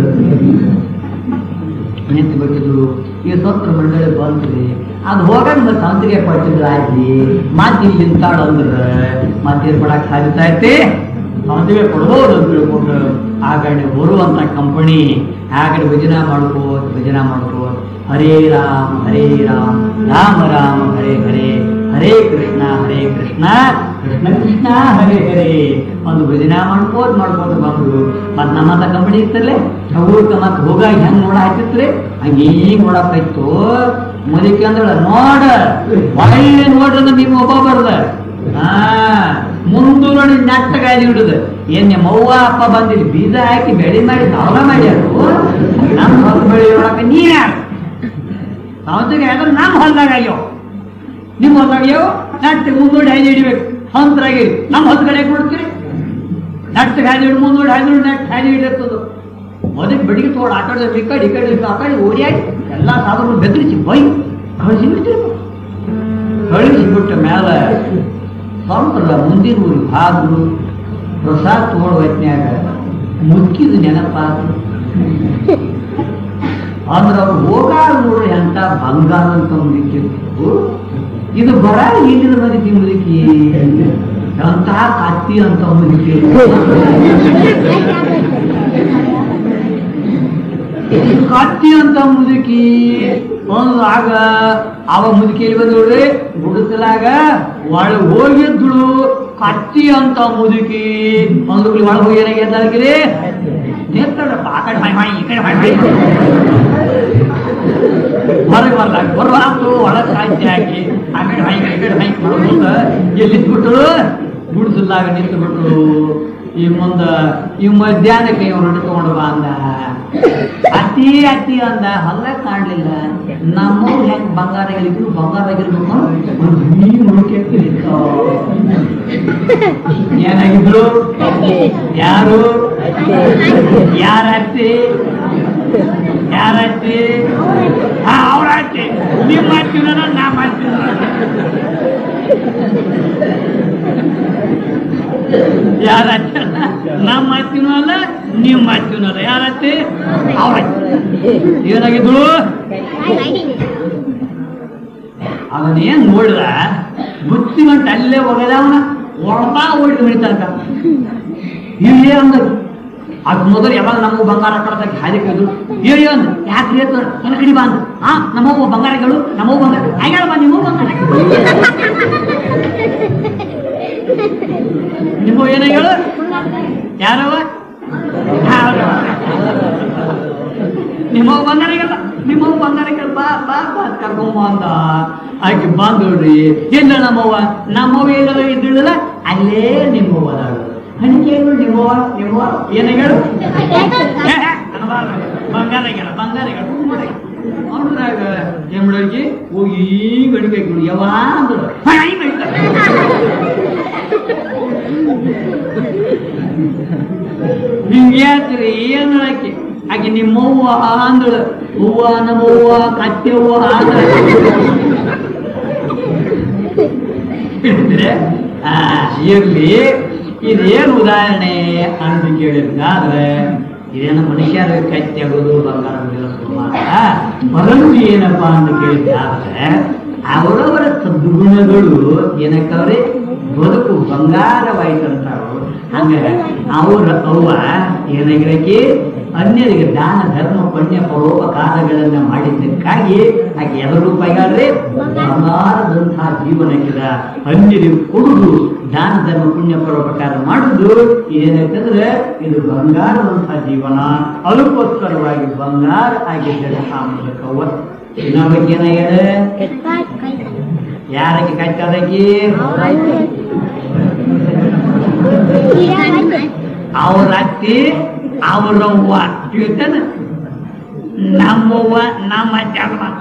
ನಿಂತು ಬಿಟ್ಟಿದ್ರು ಈ ಸತ್ರ ಮಂಡಳಿ ಬಂದ್ರಿ ಅದು ಹೋಗಾಗ ಮತ್ತೆ ಸಂತಿಗೆ ಕೊಟ್ಟಿದ್ರು ಆಗ್ಲಿ ಮತ್ತೆ ಇಲ್ಲಿ ನಿಂತಾಳು ಅಂದ್ರೆ ಮತ್ತೆ ಕೊಡಕ್ ಸಾಧ್ಯತಾ ಐತಿ ಸಂತಿಗೆ ಕೊಡ್ಬೋದು ಅಂತ ತಿಳ್ಕೊಂಡು ಆ ಕಡೆ ಬರುವಂತ ಕಂಪನಿ ಆ ಕಡೆ ಭಜನಾ ಮಾಡ್ಕೋತ ಭಜನಾ ಮಾಡ್ಕೋತ ಹರೇ ರಾಮ ಹರೇ ರಾಮ ರಾಮ ರಾಮ ಹರೇ ಹರೇ ಹರೇ ಕೃಷ್ಣ ಹರೇ ಕೃಷ್ಣ ಕೃಷ್ಣ ಕೃಷ್ಣ ಹರೇ ಹರೇ ಒಂದು ಭಜನಾ ಮಾಡ್ಕೋತ ಮಾಡ್ಕೋತ ಬಂದ್ರು ಮತ್ ನಮ್ಮಂತ ಕಂಪನಿ ಇತ್ತಲ್ಲೇ ಊರ್ಕ ಮತ್ ಹೋಗಾಗ ಹೆಂಗ್ ನೋಡ ಹಾಕಿತ್ರಿ ಹಂಗ ಈಗ ನೋಡಕ್ಕಾಯ್ತು ಮುದಕ್ಕೆ ಅಂದಳ ನೋಡ ಒಳ್ಳೆ ನೋಡ್ರಿ ಅಂದ್ರೆ ನಿಮ್ಮ ಒಬ್ಬ ಬರ್ದ ಹಾ ಮುಂದು ನೋಡಿ ನೆಟ್ಟಗಾಗಿ ಹಿಡುದು ಏನ್ ನಿಮ್ಮ ಅವ್ವ ಅಪ್ಪ ಬಂದಿಲ್ಲಿ ಬೀಜ ಹಾಕಿ ಬೆಳೆ ಮಾಡಿ ಸಾಲ ಮಾಡ್ಯಾರು ನಮ್ಮ ಹೊಲ ಬೆಳೆ ಒಳಗ ನೀರ್ ಯಾರು ಸೌತಿಗೆ ಆದ್ರೆ ನಮ್ಮ ಹೊಲ್ದಾಗ ಅಯ್ಯೋ ನಿಮ್ಮ ಹೊಲ್ದಾಗ ಅಯ್ಯೋ ನೆಟ್ಟಿಗೆ ಮುಂದೋಡಿ ಹಾಯ್ದು ಹಿಡಿಬೇಕು ಹಂತರಾಗಿ ನಮ್ಮ ಹೊಲ ಕಡೆ ಕೊಡ್ತೀರಿ ನೆಟ್ಟಿಗೆ ಹಾಯ್ದು ಹಿಡಿದು ಮುಂದೋಡಿ ಹಾಯ್ದು ಹಿಡಿದು ನೆಟ್ ಹಾಯ್ದು ಹಿಡಿರ್ತದ ಮೊದಲಿಗೆ ಬೆಳಿಗ್ಗೆ ತೋಡ ಆ ಕಡೆ ಈ ಕಡೆ ಈ ಕಡೆ ಆ ಕಡೆ ಓಡಿಯಾಡಿ ಎಲ್ಲ ಸಾಧನ ಬೆದರಿಸಿ ಬೈ ಕಳಿಸಿ ಬಿಡ್ತೀರಿ ಕಳಿಸಿಬಿಟ್ಟ ಮೇಲೆ ಸ್ವಂತರ ಮುಂದಿನ ಊರಿಗೆ ಹಾದ್ರು ಪ್ರಸಾದ್ ತೋಡ ಹೊತ್ನ್ಯಾಗ ಮುಕ್ಕಿದ ನೆನಪಾದ್ರು ಅಂದ್ರೆ ಅವ್ರು ಹೋಗಾಗ ನೋಡ್ರಿ ಅಂತ ಬಂಗಾರ ಅಂತ ಮುದುಕಿತ್ತು ಇದು ಬರ ಇಲ್ಲಿದ ಮುದುಕಿ ಮುದುಕಿ ಅಂತ ಕತ್ತಿ ಅಂತ ಮುದುಕಿ ಕತ್ತಿ ಅಂತ ಮುದುಕಿ ಒಂದು ಆಗ ಅವ ಮುದುಕಿ ಬಂದು ನೋಡ್ರಿ ಗುಡಿಸಲಾಗ ಒಳ ಹೋಗಿದ್ಳು ಕತ್ತಿ ಅಂತ ಮುದುಕಿ ಒಂದು ಒಳಗೆ ಹೋಗಿ ಏನಾಗಿದ್ದಾಗಿರಿ ನಿಂತಳಪ್ಪ ಆ ಕಡೆ ಮೈ ಮೈ ಈ ಕಡೆ ಮೈ ಮೈ ಹೊರಗೆ ಬರ್ಲಾಗ ಬರುವಾತು ಒಳಗೆ ಸಾಹಿತ್ಯ ಹಾಕಿ ಆ ಕಡೆ ಮೈ ಈ ಕಡೆ ಮೈ ಮಾಡ್ಕೊಂಡ ಎಲ್ಲಿ ನಿಂತ್ಬಿಟ್ರು ಗುಡಿಸಲಾಗ ನಿಂತು ಬಿಟ್ರು ಈ ಮುಂದ ಈ ಮಧ್ಯಾಹ್ನಕ್ಕೆ ಇವ್ರು ತಗೊಂಡು ಬಾ ಅಂದ ಅತಿ ಅತಿ ಅಂದ ಹೊಲ ಕಾಣ್ಲಿಲ್ಲ ನಮ್ಮವ್ರು ಹೆಂಗ್ ಬಂಗಾರ ಹೇಳಿದ್ರು ಬಂಗಾರ ಆಗಿರ್ಬೇಕು ಒಂದು ಹೀ ಮುಳುಕೆ ಏನಾಗಿದ್ರು ಯಾರು ಯಾರ ಅತ್ತಿ ಯಾರ ಅತ್ತಿ ಹಾ ಅವ್ರ ಅತ್ತಿ ನೀವ್ ಮಾಡ್ತೀರ ನಾ ಮಾಡ್ತೀರ ಯಾರ ಅತ್ತಿ ನಾ ಮಾಡ್ತೀನೋ ಅಲ್ಲ ನೀವ್ ಮಾಡ್ತೀನೋ ಅಲ್ಲ ಯಾರ ಅತ್ತಿ ಅವ್ರ ಅತ್ತಿ ಏನಾಗಿದ್ರು ಅವನೇನ್ ನೋಡಿದ ಬುತ್ತಿ ಗಂಟೆ ಅಲ್ಲೇ ಹೋಗದ ಅವನ ಒಳಪಾ ಓಡಿ ಮರಿತಾನ ಇಲ್ಲೇ ಅಂದರು ಅದ್ ಮೊದಲು ಯಾವಾಗ ನಮ್ಮ ಬಂಗಾರ ಕಳ್ದಾಗ ಹಾದಿ ಕೈದು ಅಯ್ಯೋ ಅಂದ್ ಯಾಕ್ರಿ ಅಂತ ನನ್ನ ಕಡೆ ಬಾ ಅಂದ್ ಹಾ ನಮ್ಮವ್ವ ಬಂಗಾರಗಳು ನಮ್ಮವ್ವ ಬಂಗಾರ ಹಾಗಾಳ ಬಾ ನಿಮ್ಮ ಬಂಗಾರ ನಿಮ್ಮ ಏನ ಹೇಳು ಯಾರವ ನಿಮ್ಮ ಬಂಗಾರಿಗಲ್ಲ ನಿಮ್ಮ ಬಂಗಾರಿಗಲ್ಲ ಬಾ ಬಾ ಬಾ ಕರ್ಕೊಂಬ ಅಂದ ಆಕೆ ಬಂದೋಡ್ರಿ ಎಲ್ಲ ನಮ್ಮವ್ವ ನಮ್ಮವ್ವ ಎಲ್ಲರ ಇದ್ದಿಳಲ್ಲ ಅಲ್ಲೇ ನಿಮ್ಮವ್ವ ಅದಾಳು ಹಣಿಕೆಗಳು ನಿಮ್ಮವ್ವ ನಿಮ್ಮವ್ವ ಏನ ಹೇಳು ಏ, ಏ, ಅನ್ಬಾರ್ದು. ಬಂಗಾರಿಗಳ ಬಂಗಾರಿಗಳ ಅವ್ರಾಗ ಜಮಡೋಗಿ ಹೋಗಿ ಗಡಿಬೇಕು ಯಾವ ಅಂದ್ರು ಹೈ, ಮೈ. ನಿಮ್ಗೆ ಯಾಕ್ರಿ ಏನ್ ಆಕೆ ಆಕೆ ನಿಮ್ಮವ್ವ ಅಂದಳು ಹೂವ ನಮ್ಮವ್ವ ಕತ್ತೆವ್ವ ಅಂದಳು. ಹೇಳಿದ್ರೆ ಆ ಇರ್ಲಿ ಇದೇನು ಉದಾಹರಣೆ ಅಂತ ಕೇಳಿದ್ರೆ ಇದೇನು ಮನುಷ್ಯರ ಕತ್ತಿ ಆಗೋದು ಬಂಗಾರ ಹೊಡೆಯೋದು ಸುಮಾರ ಪರಂಪು ಏನಪ್ಪಾ ಅಂತ ಕೇಳಿದ್ರೆ ಅವರವರ ಸದ್ಗುಣಗಳು ಏನಕ್ಕವ್ರೆ ಬದುಕು ಬಂಗಾರವಾಯ್ತಂತಾರು ಹಂಗ ಅವ್ರ ಅವ್ವ ಏನಾಗಿರಕ್ಕೆ ಅನ್ಯರಿಗೆ ದಾನ ಧರ್ಮ ಪುಣ್ಯ ಪರೋಪಕಾರಗಳನ್ನ ಮಾಡಿದ್ದಕ್ಕಾಗಿ ಆಕೆ ಎದರ ರೂಪಾಯಿಗಾದ್ರೆ ಬಂಗಾರದಂತಹ ಜೀವನಕ್ಕಿದ ಅನ್ಯರಿಗೆ ಕೊಡುದು ದಾನ ಧರ್ಮ ಪುಣ್ಯ ಪರೋಪಕಾರ ಮಾಡುದು ಏನಾಯ್ತಂದ್ರೆ ಇದು ಬಂಗಾರದಂತಹ ಜೀವನ ಅದಕ್ಕೋಸ್ಕರವಾಗಿ ಬಂಗಾರ ಆಗಿದ್ದರೆ ಆ ಮೂಲಕವ ಇನ್ನೊಬ್ಬಕ್ಕೆ ಏನಾಗ್ಯದ ಯಾರಕ್ಕೆ ಕಟ್ಟದಕ್ಕೆ ಅವ್ರ ಅತ್ತಿ ಅವ್ರವ್ವ ತಿಳ್ತಾನ ನಮ್ಮವ್ವ ನಮ್ಮ ಅತ್ತೆ ಅದು ಮಾತ್ರ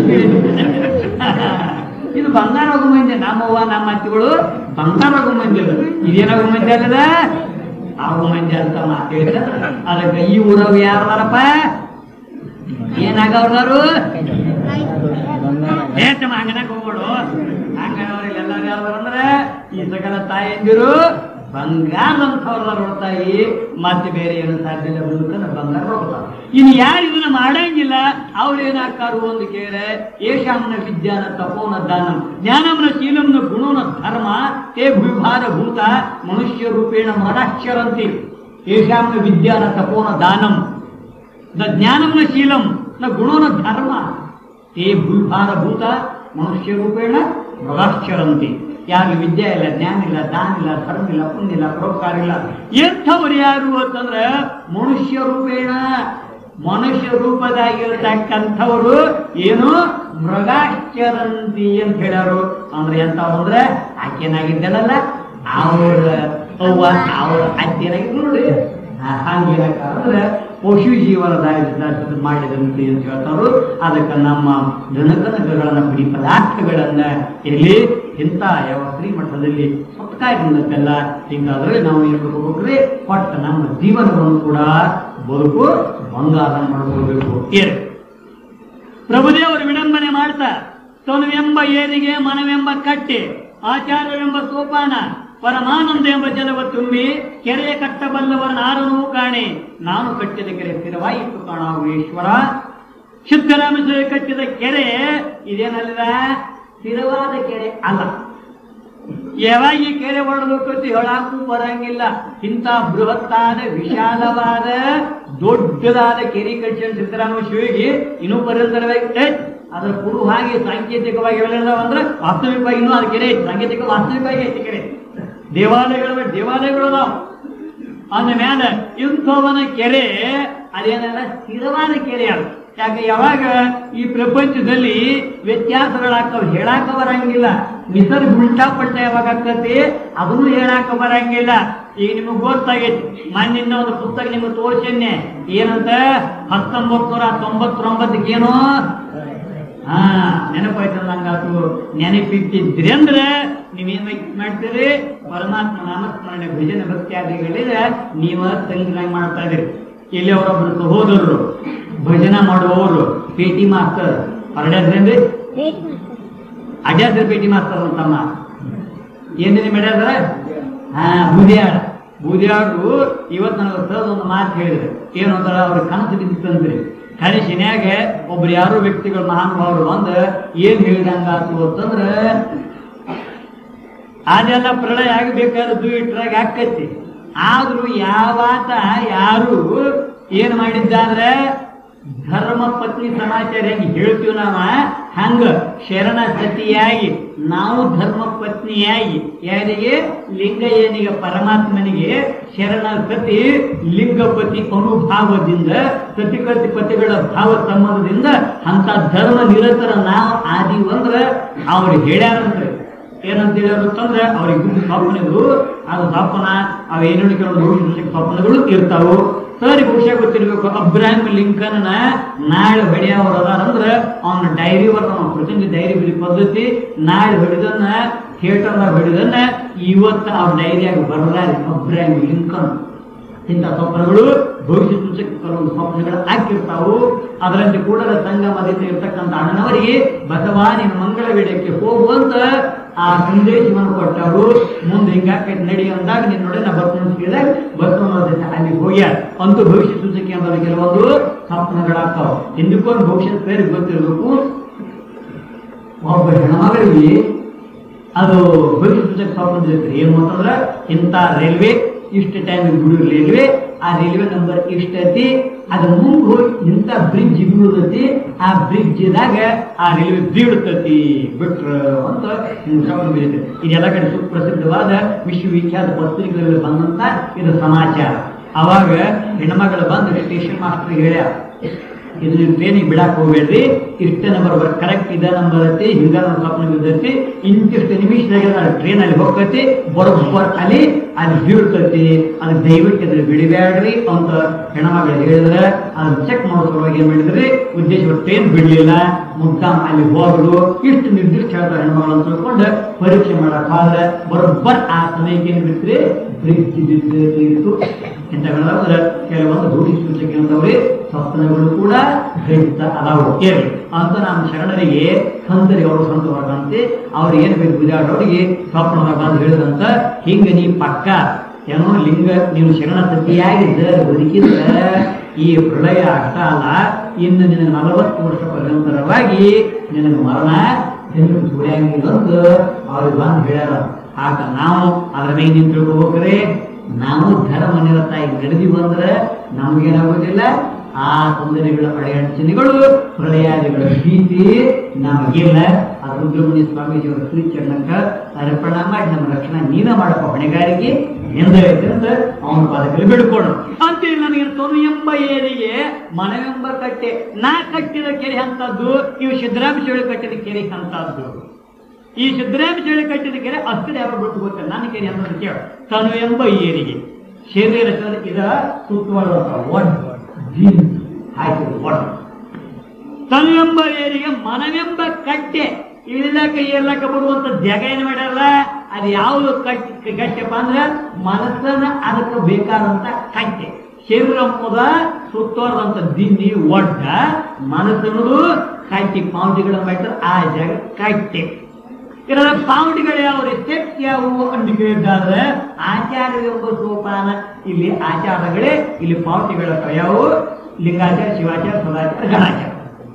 ಇದು ಬಂಗಾರ ಹೋಗೋ ಮಂದಿ ನಮ್ಮವ್ವ ನಮ್ಮ ಅತ್ತಿಗಳು ಬಂಗಾರ ಹೋಗೋ ಮಂದಿ ಅಲ್ಲ ಇದೇನಾಗೋ ಮಂದಿ ಅಲ್ಲದ ಆಗೋ ಮಂದಿ ಅಂತ ಮಾತು ಹೇಳ್ತಾರ ಅದಕ್ಕೆ ಈ ಊರವ್ ಯಾರದಾರಪ್ಪ ಏನಾಗವ್ರದಾರು ಹೇಳ್ತಮ್ಮ ಹಂಗನಾಗ ಹೋಗ್ಬೇಡು ಹಂಗವ್ರಿಗೆ ಎಲ್ಲರೂ ಯಾರು ಅಂದ್ರೆ ಈ ಸಕಲ ತಾಯಂದಿರು ಬಂಗಾರದಂಥವ್ರದಾರ ಹೊರತಾಗಿ ಮತ್ತೆ ಬೇರೆ ಏನು ಸಾಧ್ಯ ಇಲ್ಲ ಬದುಕನ್ನ ಬಂಗಾರ ಹೋಗ್ತಾರ ಇನ್ನು ಯಾರು ಇದನ್ನ ಮಾಡಂಗಿಲ್ಲ ಅವ್ರು ಏನಾಗ್ತಾರು ಒಂದು ಕೇರೆ ಏಷಾಮ್ನ ವಿದ್ಯಾನ ತಪೋನ ದಾನಂ ಜ್ಞಾನಂನ ಶೀಲಂನ ಗುಣೋನ ಧರ್ಮ ತೇ ಭೂಭಾರ ಭೂತ ಮನುಷ್ಯ ರೂಪೇಣ ಮರಾಕ್ಷರಂತಿ ಏಷಾಮ್ನ ವಿದ್ಯಾನ ತಪೋನ ದಾನಂ ನ ಜ್ಞಾನಂನ ಶೀಲಂ ನ ಗುಣೋನ ಧರ್ಮ ತೇ ಭೂಭಾರ ಭೂತ ಮನುಷ್ಯ ರೂಪೇಣ ಮೃಗಾಶ್ಚರಂತಿ ಯಾರು ವಿದ್ಯೆ ಇಲ್ಲ ಜ್ಞಾನ ಇಲ್ಲ ದಾನ ಇಲ್ಲ ಧರ್ಮ ಇಲ್ಲ ಪುಣ್ಯ ಇಲ್ಲ ಪರೋಪಕಾರ ಇಲ್ಲ ಎಂಥವ್ರು ಯಾರು ಅಂತಂದ್ರೆ ಮನುಷ್ಯ ರೂಪೇಣ ಮನುಷ್ಯ ರೂಪದಾಗಿರ್ತಕ್ಕಂಥವರು ಏನು ಮೃಗಾಶ್ಚರಂತಿ ಅಂತ ಹೇಳ್ಯಾರು ಅಂದ್ರೆ ಎಂಥವ್ರು ಅಂದ್ರೆ ಆಕೆನಾಗಿದ್ದಲ್ಲ ಅವ್ರ ಅವ್ವ ಅವ್ರ ಅತ್ತೆನಾಗಿದ್ದು ನೋಡಿ ಹಂಗೇನಕ್ಕ ಅಂದ್ರೆ ಪಶು ಜೀವನದಾಗ ಮಾಡಿದಂತೆ ಅಂತ ಹೇಳ್ತಾರು ಅದಕ್ಕೆ ನಮ್ಮ ಜನಕನಕಗಳನ್ನ ಬಿಡಿ ಪದಾರ್ಥಗಳನ್ನ ಇಲ್ಲಿ ಇಂಥ ಯಾವ ಶ್ರೀಮಠದಲ್ಲಿ ಸತ್ಕಾರಗಳನ್ನೆಲ್ಲ ಹಿಂಗಾದ್ರೆ ನಾವು ಏನು ಮಾಡ್ಕೋಬೇಕ್ರಿ ಒಟ್ಟು ನಮ್ಮ ಜೀವನವನ್ನು ಕೂಡ ಬದುಕು ಬಂಗಾರ ಮಾಡ್ಕೋಬೇಕು ಏನ್ ಪ್ರಭುದೇವರು ವಿಡಂಬನೆ ಮಾಡ್ತಾ ತನುವೆಂಬ ಏರಿಗೆ ಮನವೆಂಬ ಕಟ್ಟೆ ಆಚಾರವೆಂಬ ಸೋಪಾನ ಪರಮಾನಂದ ಎಂಬ ಜಲವ ತುಂಬಿ ಕೆರೆಯ ಕಟ್ಟಬಲ್ಲವರ ನಾರನೂ ಕಾಣೆ ನಾನು ಕಟ್ಟಿದ ಕೆರೆ ಸ್ಥಿರವಾಯಿತು ಕಾಣಾವು ಈಶ್ವರ ಸಿದ್ದರಾಮೇಶ್ವರ ಕಟ್ಟಿದ ಕೆರೆ ಇದೇನಲ್ಲ ಸ್ಥಿರವಾದ ಕೆರೆ ಅಲ್ಲ ಯಾವಾಗ ಈ ಕೆರೆ ಹೊಡೆದೋಕತಿ ಹೇಳಕ್ಕೂ ಬರಂಗಿಲ್ಲ ಇಂಥ ಬೃಹತ್ತಾದ ವಿಶಾಲವಾದ ದೊಡ್ಡದಾದ ಕೆರೆ ಕಟ್ಟಿದ ಸಿದ್ದರಾಮ ಶಿವಿಗೆ ಇನ್ನೂ ಪರಿಸರವಾಗಿ ಏ, ಅದರ ಪೂರ್ವವಾಗಿ ಸಾಂಕೇತಿಕವಾಗಿ ಹೇಳಿಲ್ಲ ಅಂದ್ರೆ ವಾಸ್ತವಿಕವಾಗಿ ಇನ್ನೂ ಅದು ಕೆರೆ ಐತಿ ಸಾಂಕೇತಿಕ ವಾಸ್ತವಿಕವಾಗಿ ಐತಿ ಕೆರೆ ದೇವಾಲಯಗಳ ದೇವಾಲಯಗಳು ಅದಾವ ಅಂದ ಮ್ಯಾಲ ಇಂಥವನ ಕೆರೆ ಅದೇನಲ್ಲ ಸ್ಥಿರವಾದ ಕೆರೆ ಅಲ್ಲ ಯಾಕೆ ಯಾವಾಗ ಈ ಪ್ರಪಂಚದಲ್ಲಿ ವ್ಯತ್ಯಾಸಗಳಾಗ್ತಾವ ಹೇಳಾಕ ಬರಂಗಿಲ್ಲ ನಿಸರ್ಗ ಉಲ್ಟಾ ಪಲ್ಟ ಯಾವಾಗ ಆಗ್ತತಿ ಅದನ್ನು ಹೇಳಾಕ ಬರಂಗಿಲ್ಲ ಈಗ ನಿಮಗೆ ಗೊತ್ತಾಗೈತಿ ಮಣ್ಣಿಂದ ಒಂದು ಪುಸ್ತಕ ನಿಮಗೆ ತೋರ್ಸನ್ನೆ ಏನಂತ ಹತ್ತೊಂಬತ್ತು ನೂರ ತೊಂಬತ್ತೊಂಬತ್ತಕ್ಕೆ ಏನೋ ಹಾ ನೆನಪಾಯ್ತು ನಂಗಾತು ನೆನಪಿಟ್ಟಿದ್ರಿ ಅಂದ್ರೆ ನೀವೇನ್ ಮಾಡ್ತೀರಿ ಪರಮಾತ್ಮ ನಾಮಸ್ಮರಣೆ ಭಜನೆ ಭಕ್ತಿಯಾದಿಗಳಿದ್ರೆ ನೀವ ತಂಗಿನಾಗಿ ಮಾಡ್ತಾ ಇದೀರಿ ಇಲ್ಲಿ ಅವರೊಬ್ರು ಸಹೋದರರು ಭಜನೆ ಮಾಡುವವರು ಪೇಟಿ ಮಾಸ್ತರ್ ಹೊರಡ್ಯಾದ್ರೇನ್ರಿ ಅಡ್ಯಾದ್ರ ಪೇಟಿ ಮಾಸ್ತರ್ ಅಂತಮ್ಮ ಏನೇನು ಮಾಡ್ಯಾದ್ರ ಹಾ ಬೂದಿಯಾಡ ಬೂದಿಯಾಡ್ರು ಇವತ್ತು ನನಗೆ ಸರ್ ಒಂದು ಮಾತು ಹೇಳಿದ್ರು ಏನು ಅಂತಾರ ಅವ್ರ ಕನಸು ಬಿದ್ದಿತ್ತಂದ್ರಿ ಕನಸಿನ್ಯಾಗ ಒಬ್ರು ಯಾರೋ ವ್ಯಕ್ತಿಗಳು ಮಹಾನುಭಾವರು ಬಂದ ಏನ್ ಹೇಳಿದಂಗಾತು ಅಂತಂದ್ರ ಅದೆಲ್ಲ ಪ್ರಳಯ ಆಗಬೇಕಾದದ್ದು ಇಟ್ರಾಗ ಆಕೈತಿ ಆದ್ರೂ ಯಾವಾತ ಯಾರು ಏನ್ ಮಾಡಿದ್ದಾದ್ರೆ ಧರ್ಮ ಪತ್ನಿ ಸಮಾಚಾರ ಹೆಂಗ್ ಹೇಳ್ತೀವಿ ನಾವ ಹಂಗ ಶರಣ ಸತಿಯಾಗಿ ನಾವು ಧರ್ಮ ಪತ್ನಿಯಾಗಿ ಯಾರಿಗೆ ಲಿಂಗಯ್ಯನಿಗೆ ಪರಮಾತ್ಮನಿಗೆ ಶರಣ ಸತಿ ಲಿಂಗಪತಿ ಅನುಭಾವದಿಂದ ಸತಿಪತಿ ಪತಿಗಳ ಭಾವ ಸಂಬಂಧದಿಂದ ಅಂತ ಧರ್ಮ ನಿರತರ ನಾವು ಆದೀವ್ ಅಂದ್ರ ಅವ್ರು ಹೇಳ್ಯಾರಂದ್ರೆ ಏನಂತ ಹೇಳಿರುತ್ತಂದ್ರೆ ಅವ್ರಿಗೆ ಗುಂಪು ಸ್ಥಾಪನೆಗಳು ಅದು ಸ್ಥಾಪನ ಅವು ಏನೇನು ಕೆಲವು ಸ್ಥಾಪನೆಗಳು ಇರ್ತಾವು ಸರಿ ಬಹುಶಃ ಗೊತ್ತಿರ್ಬೇಕು ಅಬ್ರಾಹಿಂ ಲಿಂಕನ್ ನಾಳೆ ಹೊಡೆಯವ್ರ ಅದಾರಂದ್ರೆ ಅವನ ಡೈರಿ ಬರ್ತಾವ ಪ್ರತಿಯೊಂದು ಡೈರಿ ಬಿಡಿ ಪದ್ಧತಿ ನಾಳೆ ಹೊಡೆದನ್ನ ಥಿಯೇಟರ್ನಾಗ ಹೊಡೆದನ್ನ ಇವತ್ತು ಅವ್ರ ಡೈರಿಯಾಗ ಬರಲಾರಿ ಅಬ್ರಾಹಿಂ ಲಿಂಕನ್ ಇಂಥ ಸ್ವಪ್ನಗಳು ಭವಿಷ್ಯ ಸೂಚಕ ಕೆಲವು ಸ್ವಪ್ನಗಳು ಆಗಿರ್ತಾವು ಅದರಂತೆ ಕೂಡಲ ಸಂಗಮದಿಂದ ಇರ್ತಕ್ಕಂಥ ಅಣ್ಣನವರಿಗೆ ಬಸವಾನಿನ ಮಂಗಳ ವೇಡಕ್ಕೆ ಹೋಗುವಂತ ಆ ಸಂದೇಶವನ್ನು ಕೊಟ್ಟವರು ಮುಂದೆ ಹಿಂಗಾಕೈತೆ ನಡಿ ಅಂದಾಗ ನಿನ್ನ ನೋಡಿ ನಾ ಬರ್ತೀನಿ ಕೇಳಿದಾಗ ಬರ್ತೀನಿ ಅಲ್ಲಿ ಹೋಗ್ಯಾರ ಅಂತೂ ಭವಿಷ್ಯ ಸೂಚಕ ಅನ್ನೋದು ಕೆಲವೊಂದು ಸ್ವಪ್ನಗಳಾಗ್ತಾವ ಹಿಂದಕ್ಕೊಂದು ಭವಿಷ್ಯದ പേര് ಗೊತ್ತಿರಬೇಕು ಒಬ್ಬ ಹೆಣ್ಮಗಳಿಗೆ ಅದು ಭವಿಷ್ಯ ಸೂಚಕ ಸ್ವಪ್ನದ ಏನು ಅಂತಂದ್ರೆ ಇಂಥ ರೈಲ್ವೆ ಇಷ್ಟು ಟೈಮ್ ಬಿಡು ರೈಲ್ವೆ ಆ ರೈಲ್ವೆ ನಂಬರ್ ಇಷ್ಟೈತಿ ಅದು ಮುಂದೆ ಹೋಗಿ ಇಂಥ ಬ್ರಿಡ್ಜ್ ಬೀಳುತ್ತೈತಿ ಆ ಬ್ರಿಡ್ಜ್ದಾಗ ಆ ರೈಲ್ವೆ ಬೀಳ್ತೈತಿ ಬಿಟ್ರ ಅಂತ ಹಿಂಗ್ ಸ್ವಪ್ನ ಬೀಳ್ತೈತಿ ಇದೆಲ್ಲ ಕಡೆ ಸುಪ್ರಸಿದ್ಧವಾದ ವಿಶ್ವವಿಖ್ಯಾತ ಪತ್ರಿಕೆಗಳಲ್ಲಿ ಬಂದಂತ ಇದು ಸಮಾಚಾರ ಅವಾಗ ಹೆಣ್ಮಗಳು ಬಂದು ಸ್ಟೇಷನ್ ಮಾಸ್ಟರ್ ಹೇಳ್ಯಾರ ಇದು ನೀವು ಟ್ರೈನಿಗೆ ಬಿಡಾಕ್ ಹೋಗ್ಬೇಡ್ರಿ ಇಷ್ಟ ನಂಬರ್ ಬರ್ ಕರೆಕ್ಟ್ ಇದ ನಂಬರ್ ಐತಿ ಹಿಂಗ ನಮ್ಮ ಸ್ವಪ್ನ ಬಿದ್ದೈತಿ ಇಂತಿಷ್ಟು ನಿಮಿಷದಾಗ ನಾನು ಟ್ರೈನ್ ಅಲ್ಲಿ ಹೋಗ್ತೈತಿ ಬರೋಬ್ಬರ್ ಅಲ್ಲಿ ಅಲ್ಲಿ ಬೀಳ್ತೈತಿ ಅದು ದಯವಿಟ್ಟು ಇದ್ರ ಬಿಡಬೇಡ್ರಿ ಅಂತ ಹೆಣ್ಮಗಳು ಹೇಳಿದ್ರೆ ಅದನ್ನ ಚೆಕ್ ಮಾಡೋ ಸಲುವಾಗಿ ಏನ್ ಮಾಡಿದ್ರಿ ಉದ್ದೇಶ ಟ್ರೈನ್ ಬಿಡ್ಲಿಲ್ಲ ಮುದ್ದಾಮ್ ಅಲ್ಲಿ ಹೋದ್ರು ಇಷ್ಟು ನಿರ್ದಿಷ್ಟ ಹೇಳ್ತಾರೆ ಹೆಣ್ಮಗಳು ಅಂತ ತಿಳ್ಕೊಂಡು ಪರೀಕ್ಷೆ ಮಾಡಕ್ ಹೋದ್ರೆ ಬರೋಬ್ಬರ್ ಆ ಸಮಯಕ್ಕೆ ಏನ್ ಬಿಡ್ತೀರಿ ಬ್ರಿಡ್ಜ್ ಬಿದ್ದು ಇಂಥಗಳಾದ್ರೆ ಕೆಲವೊಂದು ರೂಢಿ ಸೂಚಕ ಅಂತವ್ರಿ ಸ್ವಪ್ನಗಳು ಕೂಡ ಖಂಡಿತ ಅದಾವು ಇರಲಿ ಅಂತ ನಾನು ಶರಣರಿಗೆ ಸಂತರಿ ಅವರು ಸಂತ ವರ್ಗಂತೆ ಅವ್ರು ಏನ್ ಬೇಕು ಗುಜಾಡೋರಿಗೆ ಸ್ವಪ್ನ ಬಂದು ಹೇಳಿದಂತ ಹಿಂಗ ನೀ ಪಕ್ಕ ಏನೋ ಲಿಂಗ ನೀನು ಶರಣ ಸತಿಯಾಗಿದ್ದ ಬದುಕಿದ್ರ ಈ ಪ್ರಳಯ ಅಷ್ಟ ಅಲ್ಲ ಇನ್ನು ನಿನಗೆ ನಲವತ್ತು ವರ್ಷ ಪರ್ಯಂತರವಾಗಿ ನಿನಗೆ ಮರಣ ಹೆಣ್ಣು ಸುಳಿಯಂಗಿಲ್ಲ ಅಂತ ಅವ್ರಿಗೆ ಬಂದು ಹೇಳ್ಯಾರ ಆಗ ನಾವು ಅದ್ರ ಮೇಲೆ ನಿಂತು ತಿಳ್ಕೊಬೇಕ್ರೆ ನಾವು ಧರ್ಮ ನಿರತಾಗಿ ನಡೆದಿ ಬಂದ್ರೆ ನಮಗೇನಾಗೋದಿಲ್ಲ ಆ ತೊಂದರೆಗಳ ಅಡೆಯಡಚಣೆಗಳು ಪ್ರಳಯಾದಿಗಳ ಭೀತಿ ನಮಗಿಲ್ಲ ಆ ರುದ್ರಮುನಿ ಸ್ವಾಮೀಜಿಯವರ ಶ್ರೀಚರಣಕ್ಕ ಅರ್ಪಣ ಮಾಡಿ ನಮ್ಮ ರಕ್ಷಣಾ ನೀನ ಮಾಡಪ್ಪ ಹೊಣೆಗಾರಿಕೆ ಎಂದೈತೆ ಅಂತ ಅವನ ಪಾದಕಲ್ಲಿ ಬಿಡ್ಕೊಡು ಅಂತೇಳಿ ನನಗೆ ತೊನು ಎಂಬ ಏರಿಗೆ ಮನವೆಂಬ ಕಟ್ಟೆ ನಾ ಕಟ್ಟಿದ ಕೆರೆ ಅಂತದ್ದು ಇವು ಸಿದ್ದರಾಮ ಶಿವಳಿ ಕಟ್ಟಿದ ಕೆರೆ ಅಂತದ್ದು ಈ ಸಿದ್ದರಾಮ ಶಿವಳಿ ಕಟ್ಟಿದ ಕೆರೆ ಅಷ್ಟೇ ಯಾವ ಬಿಟ್ಟು ಗೊತ್ತಿಲ್ಲ ನನ್ನ ಕೆರೆ ಅನ್ನೋದು ಕೇಳು ತನು ಎಂಬ ಏರಿಗೆ ಶರೀರ ಇದ ಸುತ್ತುವಳುವಂತ ಒಡ್ ಜೀನ್ ಹಾಕಿದ ಒಡ್ ತನು ಎಂಬ ಏರಿಗೆ ಮನವೆಂಬ ಕಟ್ಟೆ ಇಳಿಲಕ್ಕ ಏರ್ಲಕ್ಕ ಬರುವಂತ ಜಾಗ ಏನ್ ಮಾಡ್ಯಾರ ಅದು ಯಾವುದು ಕಟ್ಟಿ ಕಟ್ಟೆಪ್ಪ ಅಂದ್ರೆ ಮನಸ್ಸನ್ನ ಅದಕ್ಕೆ ಬೇಕಾದಂತ ಕಟ್ಟೆ ಶರೀರ ಎಂಬುದ ಸುತ್ತೋರ್ದಂತ ದಿನ್ನಿ ಒಡ್ಡ ಮನಸ್ಸನ್ನೋದು ಕಟ್ಟಿ ಪಾವಟಿಗಳನ್ನ ಮಾಡ್ತಾರೆ ಆ ಜಾಗ ಕಟ್ಟೆ ಇದರ ಪಾವಟಿಗಳು ಯಾವ ಸ್ಟೆಪ್ಸ್ ಯಾವುವು ಅಂತ ಕೇಳಿದ್ದಾದ್ರೆ ಆಚಾರ್ಯವೆಂಬ ಸೋಪಾನ ಇಲ್ಲಿ ಆಚಾರಗಳೇ ಇಲ್ಲಿ ಪಾವಟಿಗಳ ಯಾವುವು ಲಿಂಗಾಚಾರ ಶಿವಾಚಾರ ಸದಾಚಾರ ಗಣಾಚಾರ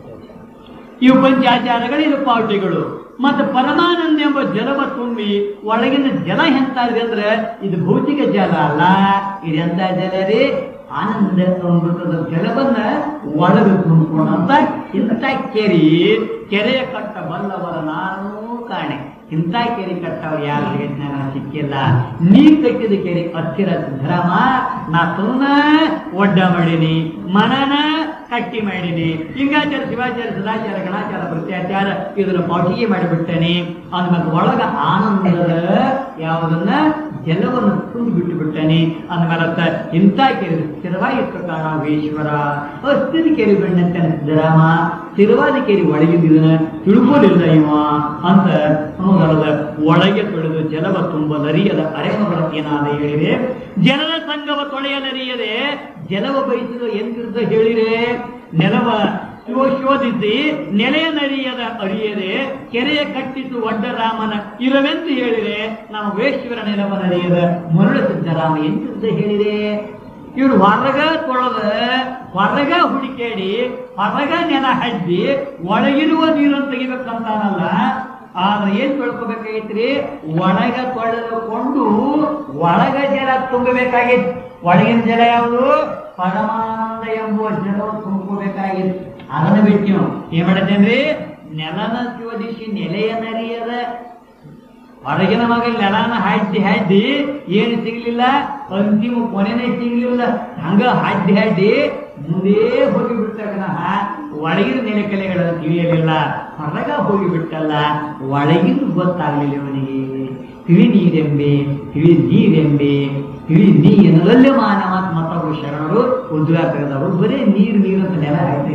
ಇವು ಪಂಚಾಚಾರಗಳು ಇದು ಪಾವಟಿಗಳು ಮತ್ತು ಪರಮಾನಂದ ಎಂಬ ಜಲವ ತುಂಬಿ ಒಳಗಿನ ಜಲ ಎಂತಾಗಿದೆ ಅಂದ್ರೆ ಇದು ಭೌತಿಕ ಜಲ ಅಲ್ಲ ಇದು ಎಂತ ಜಲ ರೀ ಆನಂದ ಅಮೃತದ ಜಲವನ್ನ ಒಳಗೆ ತುಂಬಿಕೊಂಡಂತ ಇಂಥ ಕೆರೆ ಕೆರೆಯ ಕಟ್ಟ ಬಲ್ಲವರ ನಾನು ಕಾಣೆ ಇಂಥ ಕೆರೆ ಕಟ್ಟವ್ರು ಯಾರಿಗೆ ಜ್ಞಾನ ಸಿಕ್ಕಿಲ್ಲ ನೀ ಕಟ್ಟಿದ ಕೆರೆ ಅಸ್ಥಿರ ಧರ್ಮ ನಾ ಸುಮ್ಮನ ಒಡ್ಡ ಮಾಡೀನಿ ಮನನ ಕಟ್ಟಿ ಮಾಡೀನಿ ಲಿಂಗಾಚಾರ ಶಿವಾಚಾರ ಸದಾಚಾರ ಗಣಾಚಾರ ಪ್ರತ್ಯಾಚಾರ ಇದನ್ನ ಪಾಟಿಗೆ ಮಾಡಿಬಿಟ್ಟೇನೆ ಅಂದ್ಮೇಲೆ ಒಳಗ ಆನಂದದ ಯಾವುದನ್ನ ಜಲವನ್ನು ತುಂಬಿ ಬಿಟ್ಟು ಬಿಟ್ಟನೆ ಅಂದ್ಮೇಲೆ ಇಂಥ ಕೆರೆ ಸ್ಥಿರವಾಗಿತ್ತು ಕಾರಣವೇಶ್ವರ ಅಸ್ಥಿರ ಕೆರೆ ಬೆಣ್ಣಂತೆ ಸಿದ್ದರಾಮ ಸ್ಥಿರವಾದ ಕೆರೆ ಒಳಗಿದ್ದ ತಿಳ್ಕೊಳ್ಳಿಲ್ಲ ಇವ ಅಂತ ಅನ್ನೋದಲ್ಲದ ಒಳಗೆ ತೊಳೆದು ಜಲವ ತುಂಬಲರಿಯದ ಅರೆಮಗಳ ಏನಾದ ಹೇಳಿದೆ ಜಲದ ಸಂಗವ ತೊಳೆಯಲರಿಯದೆ ಜಲವ ಬಯಸಿದ ಎಂತಿರ್ದ ಹೇಳಿರೆ ನೆಲವ ಶೋಧಿಸಿ ನೆಲೆಯ ನರಿಯದ ಅರಿಯದೆ ಕೆರೆಯ ಕಟ್ಟಿತು ಒಡ್ಡ ರಾಮನ ಇರವೆಂದು ಹೇಳಿದೆ ನಾವು ವೇಶ್ವರ ನೆಲವನರಿಯದ ಮರಳ ಸಿದ್ದರಾಮ ಎಂತಿದ್ದ ಹೇಳಿದೆ ಇವ್ರು ಹೊರಗ ತೊಳೆದ ಹೊರಗ ಹುಡುಕೇಡಿ ಹೊರಗ ನೆಲ ಹಡ್ಡಿ ಒಳಗಿರುವ ನೀರನ್ನು ತೆಗಿಬೇಕಂತಾನಲ್ಲ ಆದ್ರೆ ಏನ್ ತೊಳ್ಕೊಬೇಕಾಗಿತ್ರಿ ಒಳಗ ತೊಳೆದುಕೊಂಡು ಒಳಗ ಜಲ ತುಂಬಬೇಕಾಗಿತ್ತು ಒಳಗಿನ ಜಲ ಯಾವುದು ಪರಮಾನಂದ ಎಂಬುವ ಜಲವನ್ನು ತುಂಬಿಕೋಬೇಕಾಗಿತ್ತು ಅದನ್ನ ಬಿಟ್ಟು ನೀವು ಏನ್ ಮಾಡತ್ತೇನ್ರಿ ನೆಲನ ಶೋಧಿಸಿ ನೆಲೆಯನ್ನರಿಯದ ಹೊರಗಿನ ಮಗಲ್ ನೆಲನ ಹಾಡ್ದಿ ಹಾಡ್ದಿ ಏನು ಸಿಗ್ಲಿಲ್ಲ ಅಂತಿಮ ಕೊನೆನೇ ಸಿಗ್ಲಿಲ್ಲ ಹಂಗ ಹಾಡ್ದಿ ಹಾಡ್ದಿ ಮುಂದೇ ಹೋಗಿ ಬಿಡ್ತಕ್ಕನ ಒಳಗಿನ ನೆಲೆಕಲೆಗಳನ್ನು ತಿಳಿಯಲಿಲ್ಲ ಹೊರಗ ಹೋಗಿ ಬಿಟ್ಟಲ್ಲ ಒಳಗಿನ ಗೊತ್ತಾಗ್ಲಿಲ್ಲ ಇವನಿಗೆ ತಿಳಿ ನೀರೆಂಬೆ ತಿಳಿ ನೀರೆಂಬೆ ತಿಳಿ ನೀ ಎನ್ನಲಲ್ಲೇ ಮಾನವ ಅಂತ ಮತ್ತೊಬ್ಬರು ಶರಣರು ಉದ್ಘಾಟಕದವರು ಬರೀ ನೀರು ನೀರು ಅಂತ ನೆಲ ಹಾಕಿ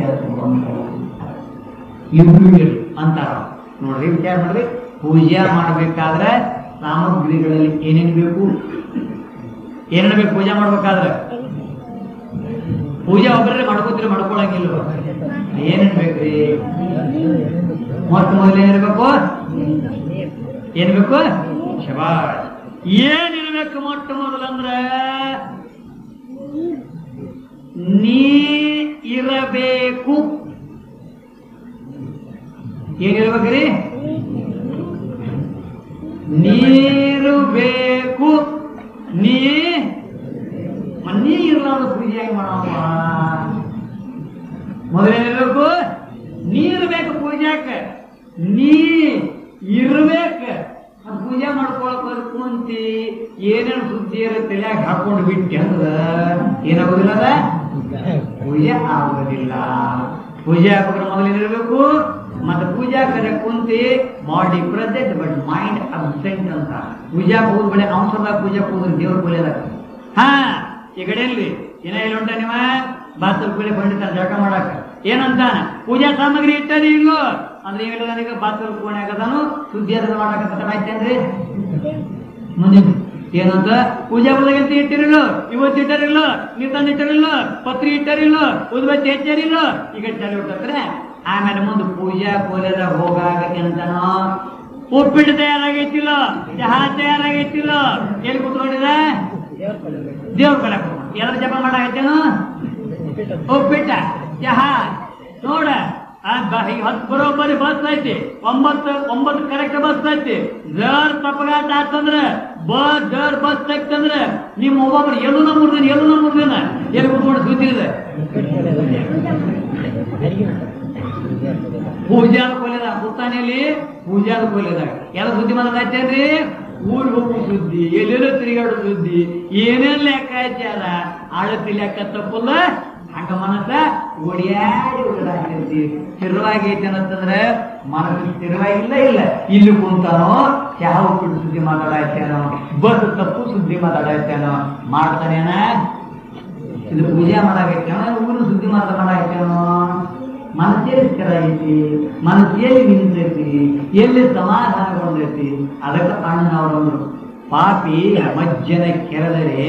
ಇಬ್ರು ಅಂತಾರ ನೋಡ್ರಿ ವಿಚಾರ ಮಾಡ್ರಿ ಪೂಜೆ ಮಾಡ್ಬೇಕಾದ್ರೆ ಸಾಮಗ್ರಿಗಳಲ್ಲಿ ಏನೇನ್ ಬೇಕು ಏನೇನ್ ಬೇಕು ಪೂಜೆ ಮಾಡ್ಬೇಕಾದ್ರೆ ಪೂಜೆ ಒಬ್ಬರೇ ಮಾಡ್ಕೋತೀರಿ ಮಾಡ್ಕೊಳಂಗಿಲ್ಲ ಏನೇನ್ ಬೇಕ್ರಿ ಮೊಟ್ಟ ಮೊದಲು ಏನಿರ್ಬೇಕು ಏನ್ ಬೇಕು ಶಬಾಷ್ ಏನಿರ್ಬೇಕು ಮೊಟ್ಟ ಮೊದಲಂದ್ರ ನೀ ಇರಬೇಕು ಏನಿರ್ಬೇಕ್ರಿ ನೀರು ಬೇಕು ನೀ ನೀ ಇರ್ಲಾರ್ದ ಪೂಜೆ ಹೆಂಗ್ ಮಾಡವ ಮೊದಲೇನಿರ್ಬೇಕು ನೀರು ಬೇಕು ಪೂಜಾಕ ನೀ ಇರ್ಬೇಕ ಅದ್ ಪೂಜೆ ಮಾಡ್ಕೊಳಕ್ ಹೋದ್ ಕುಂತಿ ಏನೇನು ಸುದ್ದಿ ಇರುತ್ತೆ ತಲೆಯಾಗ ಹಾಕೊಂಡು ಬಿಟ್ಟಿ ಅಂದ್ರ ಏನಾಗೋದಿಲ್ಲ ಅದ ಪೂಜೆ ಆಗೋದಿಲ್ಲ ಪೂಜೆ ಆಗೋದ್ರ ಮೊದಲೇನಿರ್ಬೇಕು ಮತ್ತೆ ಪೂಜಾ ಕಡೆ ಕುಂತಿ body present but mind absent ಅಂತ ಪೂಜಾ ಹೋದ್ ಬಳೆ ಅಂಶದಾಗ ಪೂಜಾ ಹೋದ್ರೆ ದೇವ್ರ ಕೊಲೆದಾಗ ಹಾ ಈ ಕಡೆಯಲ್ಲಿ ಏನ ಇಲ್ಲಿ ಉಂಟ ನೀವ ಬಾಸಲ್ ಕೂಲಿ ಕೊಂಡಿರ್ತಾನೆ ಜಳಕ ಮಾಡಾಕ ಏನಂತಾನ ಪೂಜಾ ಸಾಮಗ್ರಿ ಇಟ್ಟರಿ ಹಿಂಗು ಅಂದ್ರೆ ಏನಿಲ್ಲ ನನಗೆ ಬಾಸಲ್ ಕೋಣೆ ಆಗದಾನು ಸುದ್ದಿ ಅದನ್ನ ಮಾಡಾಕ ಆಯ್ತೇನ್ರಿ ಮುಂದೆ ಏನಂತ ಪೂಜಾ ಬದಲಾಗಂತ ಇಟ್ಟಿರಲ್ಲ ಇವತ್ತು ಇಟ್ಟರಿಲ್ಲ ನಿಂತಂದು ಇಟ್ಟರಿಲ್ಲ ಪತ್ರಿ ಇಟ್ಟರಿಲ್ಲ ಉದ್ಬತ್ತಿ ಹೆಚ್ಚರಿಲ್ಲ ಈಗ ಚಾಲು ಇರ್ತಂದ್ರೆ ಆಮೇಲೆ ಮುಂದೆ ಪೂಜಾ ಕೋಲೆದ ಹೋಗಾಗ ಎಂತನೋ ಉಪ್ಪಿಟ್ಟು ತಯಾರಾಗೈತಿಲ್ಲ ಚಹಾ ತಯಾರಾಗೈತಿಲ್ಲ ಎಲ್ಲಿ ಕುತ್ಕೊಂಡಿದೆ ದೇವ್ರ ಕಡೆ ಎಲ್ಲರ ಜಪ ಮಾಡಾಕತ್ತೇನು ಉಪ್ಪಿಟ್ಟ ಚಹಾ ನೋಡ ಆ ಬ- ಈಗ ಹತ್ತು ಬರೋಬ್ಬರಿ ಬಸ್ ಐತಿ ಒಂಬತ್ತು ಒಂಬತ್ತು ಕರೆಕ್ಟ್ ಬಸ್ ಐತಿ ಜರ್ ತಪ್ಪಗಾಟ ಆತಂದ್ರ ಬ ಜರ್ ಬಸ್ ತೆಗ್ತಂದ್ರ ನಿಮ್ಮ ಒಬ್ಬೊಬ್ರು ಎಲ್ಲೂ ನಮ್ಮ ದಿನ ಎಲ್ಲೂ ನಮ್ಮ ದಿನ ಎಲ್ಲಿ ಕುತ್ಕೊಂಡು ಸುದ್ದಿ ಇದೆ ಪೂಜಾದ ಕೊಲೆದ ಪುತ್ತಾನೆಯಲ್ಲಿ ಪೂಜಾದ ಕೊಲೆದಾಗ ಎಲ್ಲ ಸುದ್ದಿ ಮಾತಾಡ್ತೇನ್ರಿ ಊರ್ ಹೋಗು ಸುದ್ದಿ ಎಲ್ಲೆಲ್ಲೋ ತಿರುಗಾಡೋ ಸುದ್ದಿ ಏನೇನ್ ಲೆಕ್ಕ ಹಚ್ಚಾರ ಆಳತಿ ಲೆಕ್ಕ ತಪ್ಪಲ್ಲ ಹಂಗ ಮನಸ್ಸ ಓಡಿಯಾಡಿ ಓಡಾಡ್ತೈತಿ ಸ್ಥಿರವಾಗೈತಿ ಅನ್ನತ್ತಂದ್ರೆ ಮನಸ್ಸು ಸ್ಥಿರವಾಗಿಲ್ಲ ಇಲ್ಲ ಇಲ್ಲಿ ಕುಂತಾನೋ ಯಾವ ಉಪ್ಪಿಟ್ಟು ಸುದ್ದಿ ಮಾತಾಡಾಯ್ತೇನೋ ಬಸ್ ತಪ್ಪು ಸುದ್ದಿ ಮಾತಾಡಾಯ್ತೇನೋ ಮಾಡ್ತಾನೇನ ಇದು ಪೂಜೆ ಮಾಡಾಕೈತೇನೋ ಊರು ಸುದ್ದಿ ಮಾತಾಡಾಕೈತೇನೋ ಮನಸ್ಸೇ ಸ್ಥಿರ ಐತಿ ಮನಸ್ಸೆಲ್ಲಿ ನಿಂತೈತಿ ಎಲ್ಲಿ ಸಮಾಧಾನಗೊಂಡೈತಿ ಅದಕ್ಕೆ ಅಣ್ಣನವರೊಂದು ಪಾಪಿ ಮಜ್ಜನ ಕೆರೆದರೆ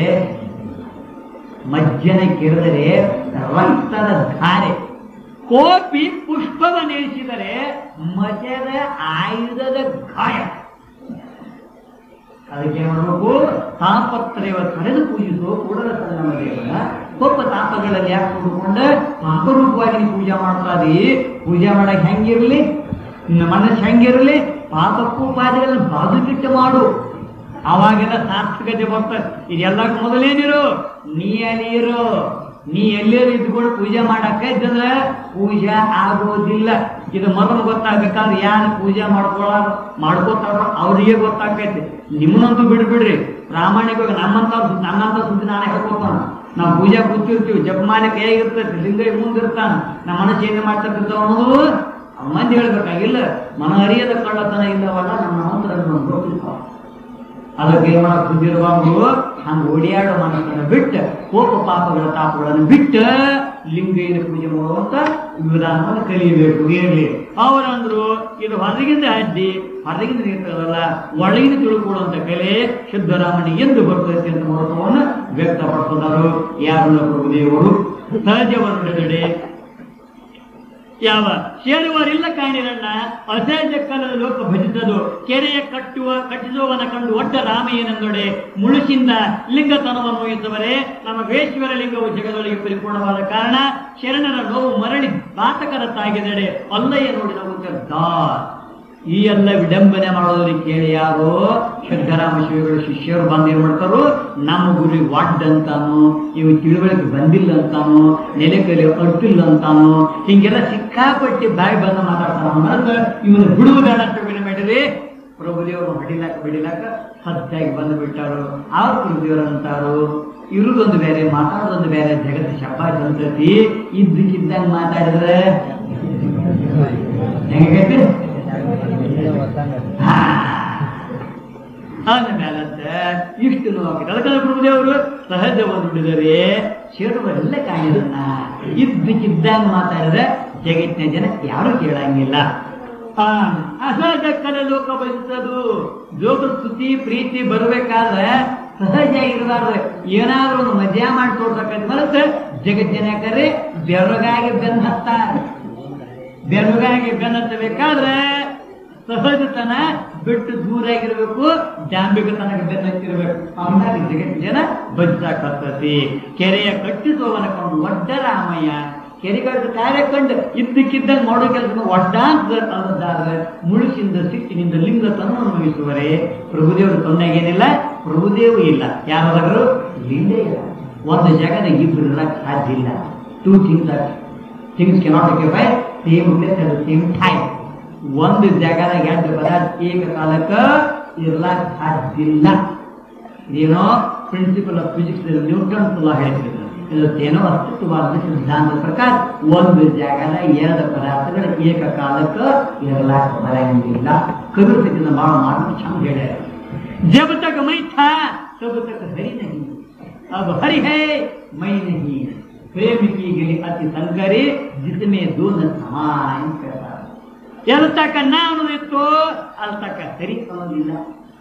ಮಜ್ಜನ ಕೆರೆದರೆ ರಕ್ತದ ಧಾರೆ ಕೋಪಿ ಪುಷ್ಪವ ನೇಸಿದರೆ ಮಜದ ಆಯುಧದ ಗಾಯ ಅದಕ್ಕೆ ಮಾಡಬೇಕು ತಾಪತ್ರಯವ ಕರೆದು ಪೂಜಿಸುವ ಕೂಡಲ ಸಂಗಮ ದೇವರ ಕೋಪ ತಾಪಗಳಲ್ಲಿ ಯಾಕೆ ಕೂಡಿಕೊಂಡು ಪಾಪರೂಪವಾಗಿ ನೀವು ಪೂಜೆ ಮಾಡ್ತಾ ಇದೀ ಪೂಜೆ ಮಾಡಕ್ ಹೆಂಗಿರ್ಲಿ ನಿನ್ನ ಮನಸ್ಸು ಹೆಂಗಿರ್ಲಿ ಪಾಪಕ್ಕೂ ಪಾದಗಳನ್ನು ಬಾದುಕಿಟ್ಟು ಮಾಡು ಅವಾಗೆಲ್ಲ ಸಾರ್ಥಕತೆ ಬರ್ತದೆ ಇದೆಲ್ಲಕ್ಕೂ ಮೊದಲೇನಿರು ನೀ ಅಲ್ಲಿ ಇರು ನೀ ಎಲ್ಲೇರು ಇದ್ಕೊಂಡು ಪೂಜೆ ಮಾಡಕ್ಕ ಇದ್ದಂದ್ರ ಪೂಜೆ ಆಗೋದಿಲ್ಲ ಇದು ಮೊದಲು ಗೊತ್ತಾಗಬೇಕಾದ್ರೆ ಯಾರು ಪೂಜೆ ಮಾಡ್ಕೊಳ ಮಾಡ್ಕೋತಾರ ಅವ್ರಿಗೆ ಗೊತ್ತಾಕೈತಿ ನಿಮ್ಮನ್ನಂತೂ ಬಿಡ್ಬಿಡ್ರಿ ಪ್ರಾಮಾಣಿಕವಾಗಿ ನಮ್ಮಂತ ನನ್ನಂತ ಸುದ್ದಿ ನಾನೇ ಹೇಳ್ಕೊತಾನ ನಾವು ಪೂಜೆ ಕೂತಿರ್ತೀವಿ ಜಪಮಾಲೆ ಕೈಯಾಗಿರ್ತೈತಿ ಲಿಂಗ ಮುಂದಿರ್ತಾನ ನಮ್ಮ ಮನಸ್ಸು ಏನೇ ಮಾಡ್ತಿರ್ತಾವ ಅನ್ನೋದು ಅವ್ನ್ ಮಂದಿ ಹೇಳ್ಬೇಕಾಗಿಲ್ಲ ಮನ ಅರಿಯದ ಕಳ್ಳತನ ಇಲ್ಲವಲ್ಲ ನಮ್ಮ ಮಂತ್ರ ಗೊತ್ತಿರ್ತಾವ ಅದಕ್ಕೆ ಏನ್ ಮಾಡಕ್ ಬುದ್ಧಿರುವಾಗು ಹಂಗ ಓಡಿಯಾಡೋ ಮನಸ್ಸನ್ನು ಬಿಟ್ಟು ಕೋಪ ಪಾಪಗಳ ತಾಪಗಳನ್ನು ಬಿಟ್ಟು ಲಿಂಗೈನ ಪೂಜೆ ಮಾಡುವಂತ ವಿಧಾನವನ್ನು ಕಲಿಯಬೇಕು ಇರಲಿ ಅವರಂದ್ರು ಇದು ಹೊರಗಿಂದ ಅಡ್ಡಿ ಹೊರಗಿಂದ ಇರ್ತದಲ್ಲ ಒಳಗಿನ ತಿಳ್ಕೊಳ್ಳುವಂತ ಕಲೆ ಸಿದ್ದರಾಮಣ್ಣ ಎಂದು ಬರ್ತೈತೆ ಅಂತ ಮಹತ್ವವನ್ನು ವ್ಯಕ್ತಪಡಿಸಿದರು ಯಾರು ಪ್ರಭುದೇವರು ಸಹಜವರ್ಣದಡೆ ಯಾವ ಸೇರುವರಿಲ್ಲ ಕಾಣಿರಣ್ಣ ಅಸಹಜ ಕಲದ ಲೋಕ ಭಜಿಸದು ಕೆರೆಯ ಕಟ್ಟುವ ಕಟ್ಟಿಸುವವನ ಕಂಡು ಒಡ್ಡ ರಾಮಯ್ಯನೆಂದೊಡೆ ಮುಳುಸಿಂದ ಲಿಂಗತನವನ್ನು ವಹಿಸುವರೆ ನಮ್ಮ ವೇಶ್ವರ ಲಿಂಗವು ಜಗದೊಳಗೆ ಪರಿಪೂರ್ಣವಾದ ಕಾರಣ ಶರಣರ ನೋವು ಮರಳಿ ಬಾತಕರ ತಾಗಿದೆಡೆ ಅಲ್ಲಯ್ಯ ನೋಡಿದ ಉದ್ದ ಈ ಎಲ್ಲ ವಿಡಂಬನೆ ಮಾಡೋದಕ್ಕೆ ಕೇಳಿ ಯಾರು ಸಿದ್ದರಾಮ ಶಿವಗಳು ಶಿಷ್ಯರು ಬಂದು ಏನ್ ಮಾಡ್ತಾರೋ ನಮ್ಮ ಗುರಿ ವಾಡ್ ಅಂತಾನು ಇವು ತಿಳುವಳಿಕೆ ಬಂದಿಲ್ಲ ಅಂತಾನು ನೆಲೆಕಲಿ ಅಡ್ಡಿಲ್ಲ ಅಂತಾನು ಹಿಂಗೆಲ್ಲ ಸಿಕ್ಕಾಪಟ್ಟಿ ಬಾಯಿ ಬಂದು ಮಾತಾಡ್ತಾನ ಅನ್ನೋದು ಇವನು ಬಿಡುವುದಾಡ ಅಂತ ವಿನಂತಿ ಮಾಡಿರಿ ಪ್ರಭುದೇವರು ಹೊಡಿಲಾಕ ಬಿಡಿಲಾಕ ಸದ್ದಾಗಿ ಬಂದು ಬಿಟ್ಟಾರು ಆ ಪ್ರಭುದೇವರು ಅಂತಾರು ಇರುದೊಂದು ಬೇರೆ ಮಾತಾಡೋದೊಂದು ಬೇರೆ ಜಗತ್ತು ಶಬ್ಬಾಸ್ ಅಂತತಿ ಇದ್ದಕ್ಕಿದ್ದಂಗ ಮಾತಾಡಿದ್ರೆ ಹೆಂಗೈತಿ ಆದ್ಮೇಲಂತೆ ಇಷ್ಟು ನೋವು ಅದಕ್ಕೆ ಪ್ರಭುದೇವರು ಸಹಜವನ್ನು ನುಡಿದರೆ ಸೇರುವರೆಲ್ಲ ಕಾಣಿದನ್ನ ಇದ್ದಕ್ಕಿದ್ದಂಗ ಮಾತಾಡಿದ್ರೆ ಜಗತ್ತಿನ ಜನ ಯಾರು ಕೇಳಂಗಿಲ್ಲ ಆ, ಅಸಹಜ ಕಲೆ ಲೋಕ ಬಯಸದು ಜೋಗ ಸ್ತುತಿ ಪ್ರೀತಿ ಬರ್ಬೇಕಾದ್ರೆ ಸಹಜ ಇರಬಾರ್ದು ಏನಾದ್ರೂ ಒಂದು ಮಜಾ ಮಾಡಿ ತೋರ್ಸಕ್ಕಂತ ಮನಸ್ಸು ಜಗತ್ತಿನ ಯಾಕಂದ್ರೆ ಬೆರಗಾಗಿ ಬೆನ್ನ ಹತ್ತಾರೆ ಬೆರಗಾಗಿ ಬೆನ್ನ ಹತ್ತಬೇಕಾದ್ರೆ ಸಹಜತನ ಬಿಟ್ಟು ದೂರ ಆಗಿರ್ಬೇಕು ಜಾಂಬಿಗತನಕ್ಕೆ ಬೆನ್ನ ಹತ್ತಿರ್ಬೇಕು ಅಂದಾಗ ಜಗತ್ತಿನ ಜನ ಬಜ್ಜಾಕತ್ತತಿ ಕೆರೆಯ ಕಟ್ಟಿಸುವವನ ಕೊಂಡು ಒಡ್ಡ ರಾಮಯ್ಯ ಕೆರೆಗಳ ಕಾರ್ಯ ಕಂಡು ಇದ್ದಕ್ಕಿದ್ದಂಗೆ ಮಾಡೋ ಕೆಲಸ ಒಡ್ಡ ಅಂತ ಅನ್ನೋದಾದ್ರೆ ಮುಳುಸಿಂದ ಸಿಟ್ಟಿನಿಂದ ಲಿಂಗ ತನ್ನ ಮುಗಿಸುವರೆ ಪ್ರಭುದೇವರು ತೊಂದಾಗೇನಿಲ್ಲ ಪ್ರಭುದೇವು ಇಲ್ಲ ಯಾರಾದರೂ ಲಿಂಗೇ ಇಲ್ಲ ಒಂದು ಜಾಗದಾಗ ಇಬ್ಬರು ಇರಕ್ಕೆ ಸಾಧ್ಯ ಇಲ್ಲ two things things cannot occupy same place at same time ಒಂದು ಜಾಗದಾಗ ಎರಡು ಪದಾರ್ಥ ಏಕಕಾಲಕ್ಕ ಇರ್ಲಾಕ್ ಸಾಧ್ಯ ಇಲ್ಲ ಇದೇನೋ principle of physics Newton law ಹೇಳ್ತಿದ್ರು ಇದಕ್ಕೇನೋ ಅಸ್ತಿತ್ವವಾದ ಸಿದ್ಧಾಂತದ ಪ್ರಕಾರ ಒಂದು ಜಾಗದ ಎರಡು ಪದಾರ್ಥಗಳು ಏಕಕಾಲಕ್ಕ ಇರಲಾಕ ಬರಂಗಿಲ್ಲ ಕರು ಸತಿನ ಭಾಳ ಮಾಡಿ ಚಂದ ಹೇಳ್ಯಾರ जब तक मैं था तब तक हरि नहीं अब हरि है मैं नहीं प्रेम की गई अति संकरे जिसमें दोनों समान करता ಎಲ್ಲಿ ತಕ್ಕ ನಾ ಅನ್ನೋದಿತ್ತು ಅಲ್ಲಿ ತಕ್ಕ ಹರಿ ಅನ್ನೋದಿಲ್ಲ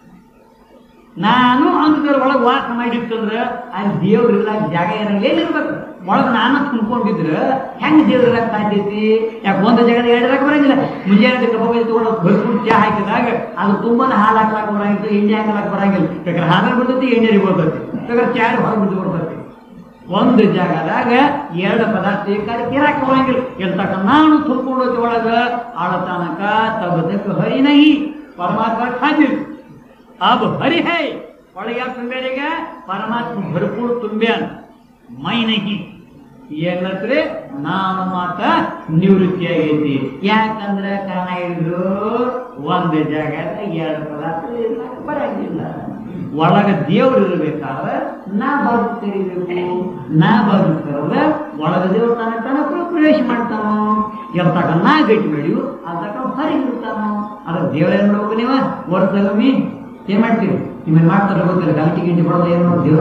ನಾನು ಅಂದ್ರ ಒಳಗೆ ವಾಸ ಮಾಡಿತ್ತಂದ್ರ ಅಲ್ಲಿ ದೇವ್ರ ಇರ್ಲಾಕ ಜಾಗ ಇರಂಗಿಲ್ಲ ಎಲ್ಲಿರ್ಬೇಕು ಒಳಗೆ ನಾನು ತುಂಬ್ಕೊಂಡಿದ್ರ ಹೆಂಗ್ ದೇವ್ರ ಇರಕ್ ಸಾಧ್ಯ ಐತಿ ಯಾಕೆ ಒಂದು ಜಾಗದಾಗ ಎರಡು ಬರಂಗಿಲ್ಲ ಮುಂಜಾನೆ ಕಬ್ಬ ತಗೊಂಡು ಭರ್ಪೂರ್ ಚಾ ಹಾಕಿದಾಗ ಅದು ತುಂಬಾನೇ ಹಾಲು ಹಾಕ್ಲಾಕ ಬರಂಗಿಲ್ಲ ಎಣ್ಣೆ ಹಾಕ್ಲಾಕ ಬರಂಗಿಲ್ಲ ಯಾಕಂದ್ರೆ ಹಾಲು ಬಿಡ್ತೈತಿ ಎಣ್ಣೆ ಬರ್ತೈತಿ ಯಾಕಂದ್ರೆ ಚಾ ಹೊರಗೆ ಬಿದ್ದು ಬರ್ತೈತಿ ಒಂದು ಜಾಗದಾಗ ಎರಡು ಪದಾರ್ಥ ಬೇಕಾದ್ರೆ ಇರಾಕ ಬರಂಗಿಲ್ಲ ಎಲ್ತಕ್ಕ ನಾನು ತುಂಬ್ಕೊಂಡು ಹೋಗಿ ಒಳಗ ಆಳತನಕ ತಗದಕ್ಕೆ ಹರಿ ನಹಿ ಪರಮಾತ್ಮ ಖಾದಿರ್ अब हरि है ಒಳಗೆ ಯಾಕೆ ತುಂಬ್ಯಾರೀಗ ಪರಮಾತ್ಮ ಭರ್ಪೂರ್ ತುಂಬ್ಯಾನ ಮೈ ನಹಿ ಏನಂದ್ರೆ ನಾನು ಮಾತ ನಿವೃತ್ತಿ ಆಗೈತಿ ಯಾಕಂದ್ರೆ ಕಾರಣ ಹೇಳಿದ್ರು ಒಂದು ಜಾಗದ ಎರಡು ಪದಾರ್ಥ ಇರ್ಲಾಕ ಬರಂಗಿಲ್ಲ ಒಳಗ ದೇವ್ರು ಇರ್ಬೇಕಾದ್ರೆ ನಾ ಬಾಜು ತೆರಿಬೇಕು ನಾ ಬಾಜು ತೆರೆದ್ರೆ ಒಳಗ ದೇವ್ರು ತಾನ ತಾನ ಪ್ರವೇಶ ಮಾಡ್ತಾನೋ ಎಲ್ತಾಗ ನಾ ಗಟ್ಟಿ ಬೆಳೆಯು ಅದಾಗ ಹೊರಗೆ ಇರ್ತಾನೋ ಅದ್ರ ದೇವ್ರ ಏನ್ ಮಾಡ್ಬೇಕು ನೀವ ವರ್ಷದೊಮ್ಮೆ ಏನ್ ಮಾಡ್ತೀವಿ ನಿಮ್ಮನ್ನ ಮಾಡ್ತಾರೆ ಗೊತ್ತಿಲ್ಲ ಗಂಟಿ ಗಿಂಟಿ ಬರೋದು ಏನ್ ಮಾಡೋದು ದೇವ್ರ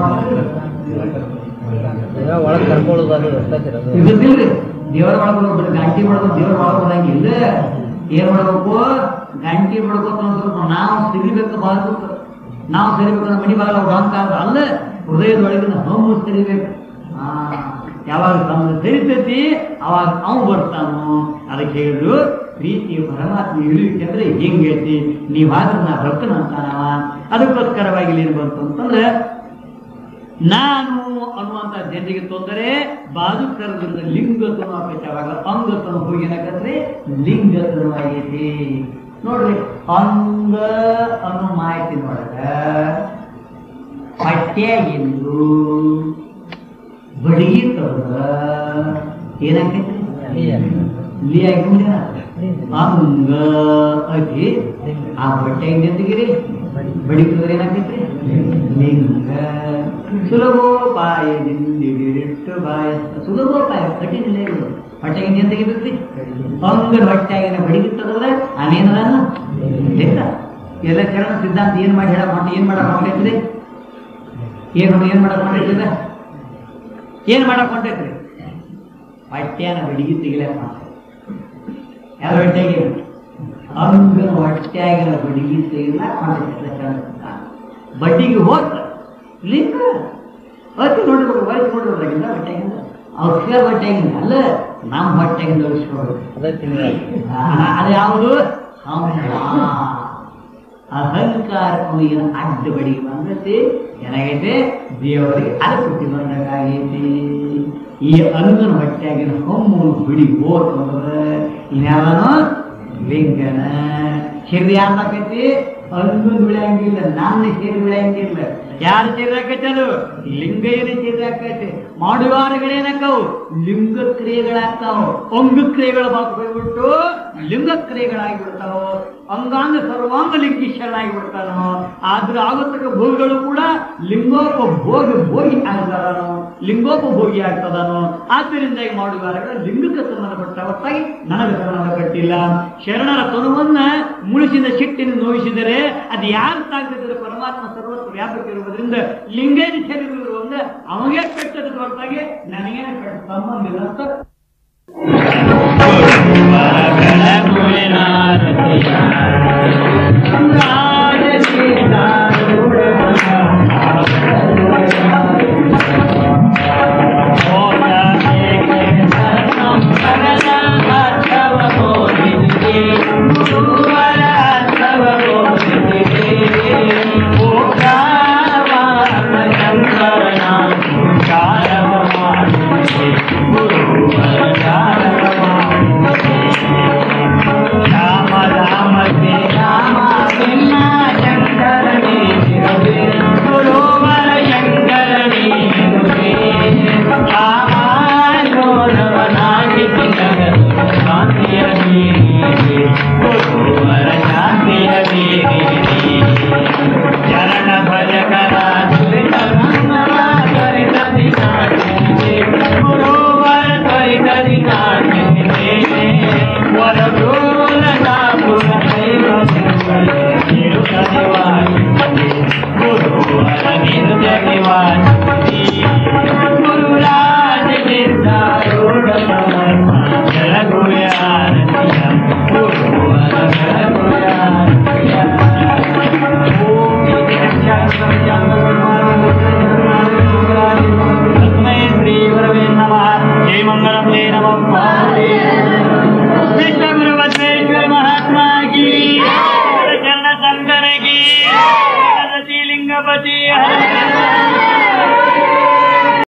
ಒಳಗೆ ಕರ್ಕೊಳ್ಳೋದು ಅದು ಇರ್ತೈತಿರೋದು ಇದಿಲ್ರಿ ದೇವರ ಒಳಗೆ ಹೋಗ್ಬಿಟ್ಟು ಗಂಟಿ ಬಡೋದು ದೇವರ ಒಳಗೆ ಹೋದಂಗಿಲ್ಲ ಏನ್ ಮಾಡ್ಬೇಕು ಗಂಟಿ ಬಡ್ಕೋತ ಒಂದ್ ಸ್ವಲ್ಪ ನಾವು ಸಿರಿಬೇಕು ಬಾಳ್ಬೇಕು ನಾವು ಸರಿಬೇಕು ಮನಿ ಬಾಗಲ ಅಹಂಕಾರ ಅಲ್ಲ ಹೃದಯದ ಒಳಗಿನ ಹಮ್ಮು ಸರಿಬೇಕು ಆ, ಯಾವಾಗ ತಮ್ಮ ಸರಿತೈತಿ ಅವಾಗ ಅವ್ ಬರ್ತಾನು ಅದಕ್ಕೆ ಹೇಳಿದ್ರು ಪ್ರೀತಿ ಪರಮಾತ್ಮ ಇಳಿಕೆ ಅಂದ್ರೆ ಹೆಂಗೈತಿ ನೀವಾದ್ರೆ ನಾ ಭಕ್ತನ ಅಂತಾನವ ಅದಕ್ಕೋಸ್ಕರವಾಗಿ ಇಲ್ಲಿ ಏನ್ ಬಂತು ಅಂತಂದ್ರೆ ನಾನು ಅನ್ನುವಂತ ಜನರಿಗೆ ತೊಂದರೆ ಬಾದುಕರದಿಂದ ಲಿಂಗತನು ಆಗೈತೆ ಅವಾಗ ಅಂಗತನು ಹೋಗಿ ಏನಾಗತ್ರಿ ಲಿಂಗತನು ಆಗೈತಿ ನೋಡ್ರಿ ಅಂಗ ಅನ್ನೋ ಮಾಹಿತಿ ನೋಡಕ ಪಠ್ಯಾಗಿಂದು ಬಡಿಗೆ ತಗದ ಏನಾಗೈತ್ರಿ ಇಲ್ಲಿ ಆಗಿಬಿಡ ಅಂಗ ಅಗಿ ಆ ಬಟ್ಟೆಯಿಂದ ಎಂದಿಗಿರಿ ಬಡಿಕಿದ್ರೆ ಏನಾಗ್ತೈತ್ರಿ ಲಿಂಗ ಸುಲಭೋಪಾಯದಿಂದಿಟ್ಟು ಬಾಯ ಸುಲಭೋಪಾಯ ಕಠಿಣ ಇಲ್ಲ ಹೊಟ್ಟೆಗಿಂದ ಏನ್ ತೆಗಿಬೇಕ್ರಿ ಅಂಗನ ಹೊಟ್ಟೆಗಿನ ಬಡಿಗಿತ್ತಂದ್ರೆ ಅನೇನದನ್ನ ಇಲ್ಲ ಎಲ್ಲ ಚರಣ ಸಿದ್ಧಾಂತ ಏನ್ ಮಾಡಿ ಹೇಳಕ್ ಹೊಂಟ ಏನ್ ಮಾಡಕ್ ಹೊಂಟೈತ್ರಿ ಏನು ಏನ್ ಮಾಡಕ್ ಹೊಂಟೈತ್ರಿ ಏನ್ ಮಾಡಕ್ ಹೊಂಟೈತ್ರಿ ಹೊಟ್ಟೆನ ಬಡಿಗಿ ತೆಗಿಲಕ್ ಹೊಂಟ ಯಾವ ಹೊಟ್ಟೆಗೆ ಅಂಗನ ಹೊಟ್ಟೆಯಾಗಿನ ಬಡಿಗಿ ತೆಗಿಲಕ್ ಹೊಂಟೈತ್ರಿ ಚರಣ ಸಿದ್ಧಾಂತ ಬಡ್ಡಿಗೆ ಹೋತ ಲಿಂಗ ಅದಕ್ಕೆ ನೋಡ್ಬೇಕು ವಯಸ್ಸು ನೋಡಿದ್ರಾಗಿಂದ ಹೊಟ್ಟೆಗಿಂದ ಅಕ್ಷರ ಹೊಟ್ಟೆಗಿಂದ ಅಲ್ಲ ನಮ್ಮ ಹೊಟ್ಟೆಗಿಂದ ಉಳಿಸ್ಕೊಳ್ಬೇಕು ಅದೇ ತಿಂಗಳ ಅದು ಯಾವುದು ಅಹಂಕಾರ ಅವನಿಗೆ ಅಡ್ಡ ಬಡಿಗೆ ಬಂದೈತಿ ಏನಾಗೈತೆ ದೇವರಿಗೆ ಅದು ಕುಟ್ಟಿ ಬಂದಾಗೈತಿ ಈ ಅಂಗನ ಹೊಟ್ಟೆಯಾಗಿನ ಹೊಮ್ಮು ಬಿಡಿ ಹೋತಂದ್ರೆ ಇನ್ಯಾವನು ಲಿಂಗನ ಶರೀರ ಯಾರ್ದಾಕೈತಿ ಅಲ್ಲೂ ಬೆಳೆಯಂಗಿಲ್ಲ ನನ್ನ ಶರೀರ ಬೆಳೆಯಂಗಿಲ್ಲ ಯಾರ ಶರೀರ ಆಕೈತಿ ಅದು ಲಿಂಗಯ್ಯನ ಶರೀರ ಆಕೈತಿ ಮಾಡುವಾರಗಳೇನಕ್ಕವು ಲಿಂಗ ಕ್ರಿಯೆಗಳಾಗ್ತಾವ ಅಂಗ ಕ್ರಿಯೆಗಳು ಹೋಗ್ಬಿಟ್ಟು ಲಿಂಗ ಕ್ರಿಯೆಗಳಾಗಿ ಬಿಡ್ತಾವ ಅಂಗಾಂಗ ಸರ್ವಾಂಗ ಲಿಂಗೀಶ್ವರನಾಗಿ ಬಿಡ್ತಾನೋ ಆದ್ರೆ ಆಗತಕ್ಕ ಭೋಗಿಗಳು ಕೂಡ ಲಿಂಗೋಪ ಭೋಗ ಭೋಗಿ ಆಗ್ತಾರನು ಲಿಂಗೋಪಭೋಗಿ ಆಗ್ತದನು ಆದ್ದರಿಂದ ಈ ಮಾಡುವಾರಗಳು ಲಿಂಗಕ್ಕೆ ಸಂಬಂಧಪಟ್ಟ ಹೊರತಾಗಿ ನನಗೆ ಸಂಬಂಧಪಟ್ಟಿಲ್ಲ ಶರಣರ ತನುವನ್ನ ಮುಳಿಸಿದ ಸಿಟ್ಟಿನ ನೋಯಿಸಿದರೆ ಅದು ಯಾರು ತಾಗ್ತಿದ್ರೆ ಪರಮಾತ್ಮ ಸರ್ವತ್ರ ವ್ಯಾಪಕ ಇರುವುದರಿಂದ ಲಿಂಗೇನ ಶರೀರ ಇರುವಂಗ ಅವನಿಗೆ ಕಟ್ಟದ ಹೊರತಾಗಿ ನನಗೇನು ಕಟ್ಟ ಸಂಬಂಧ ಇಲ್ಲ ಅಂತ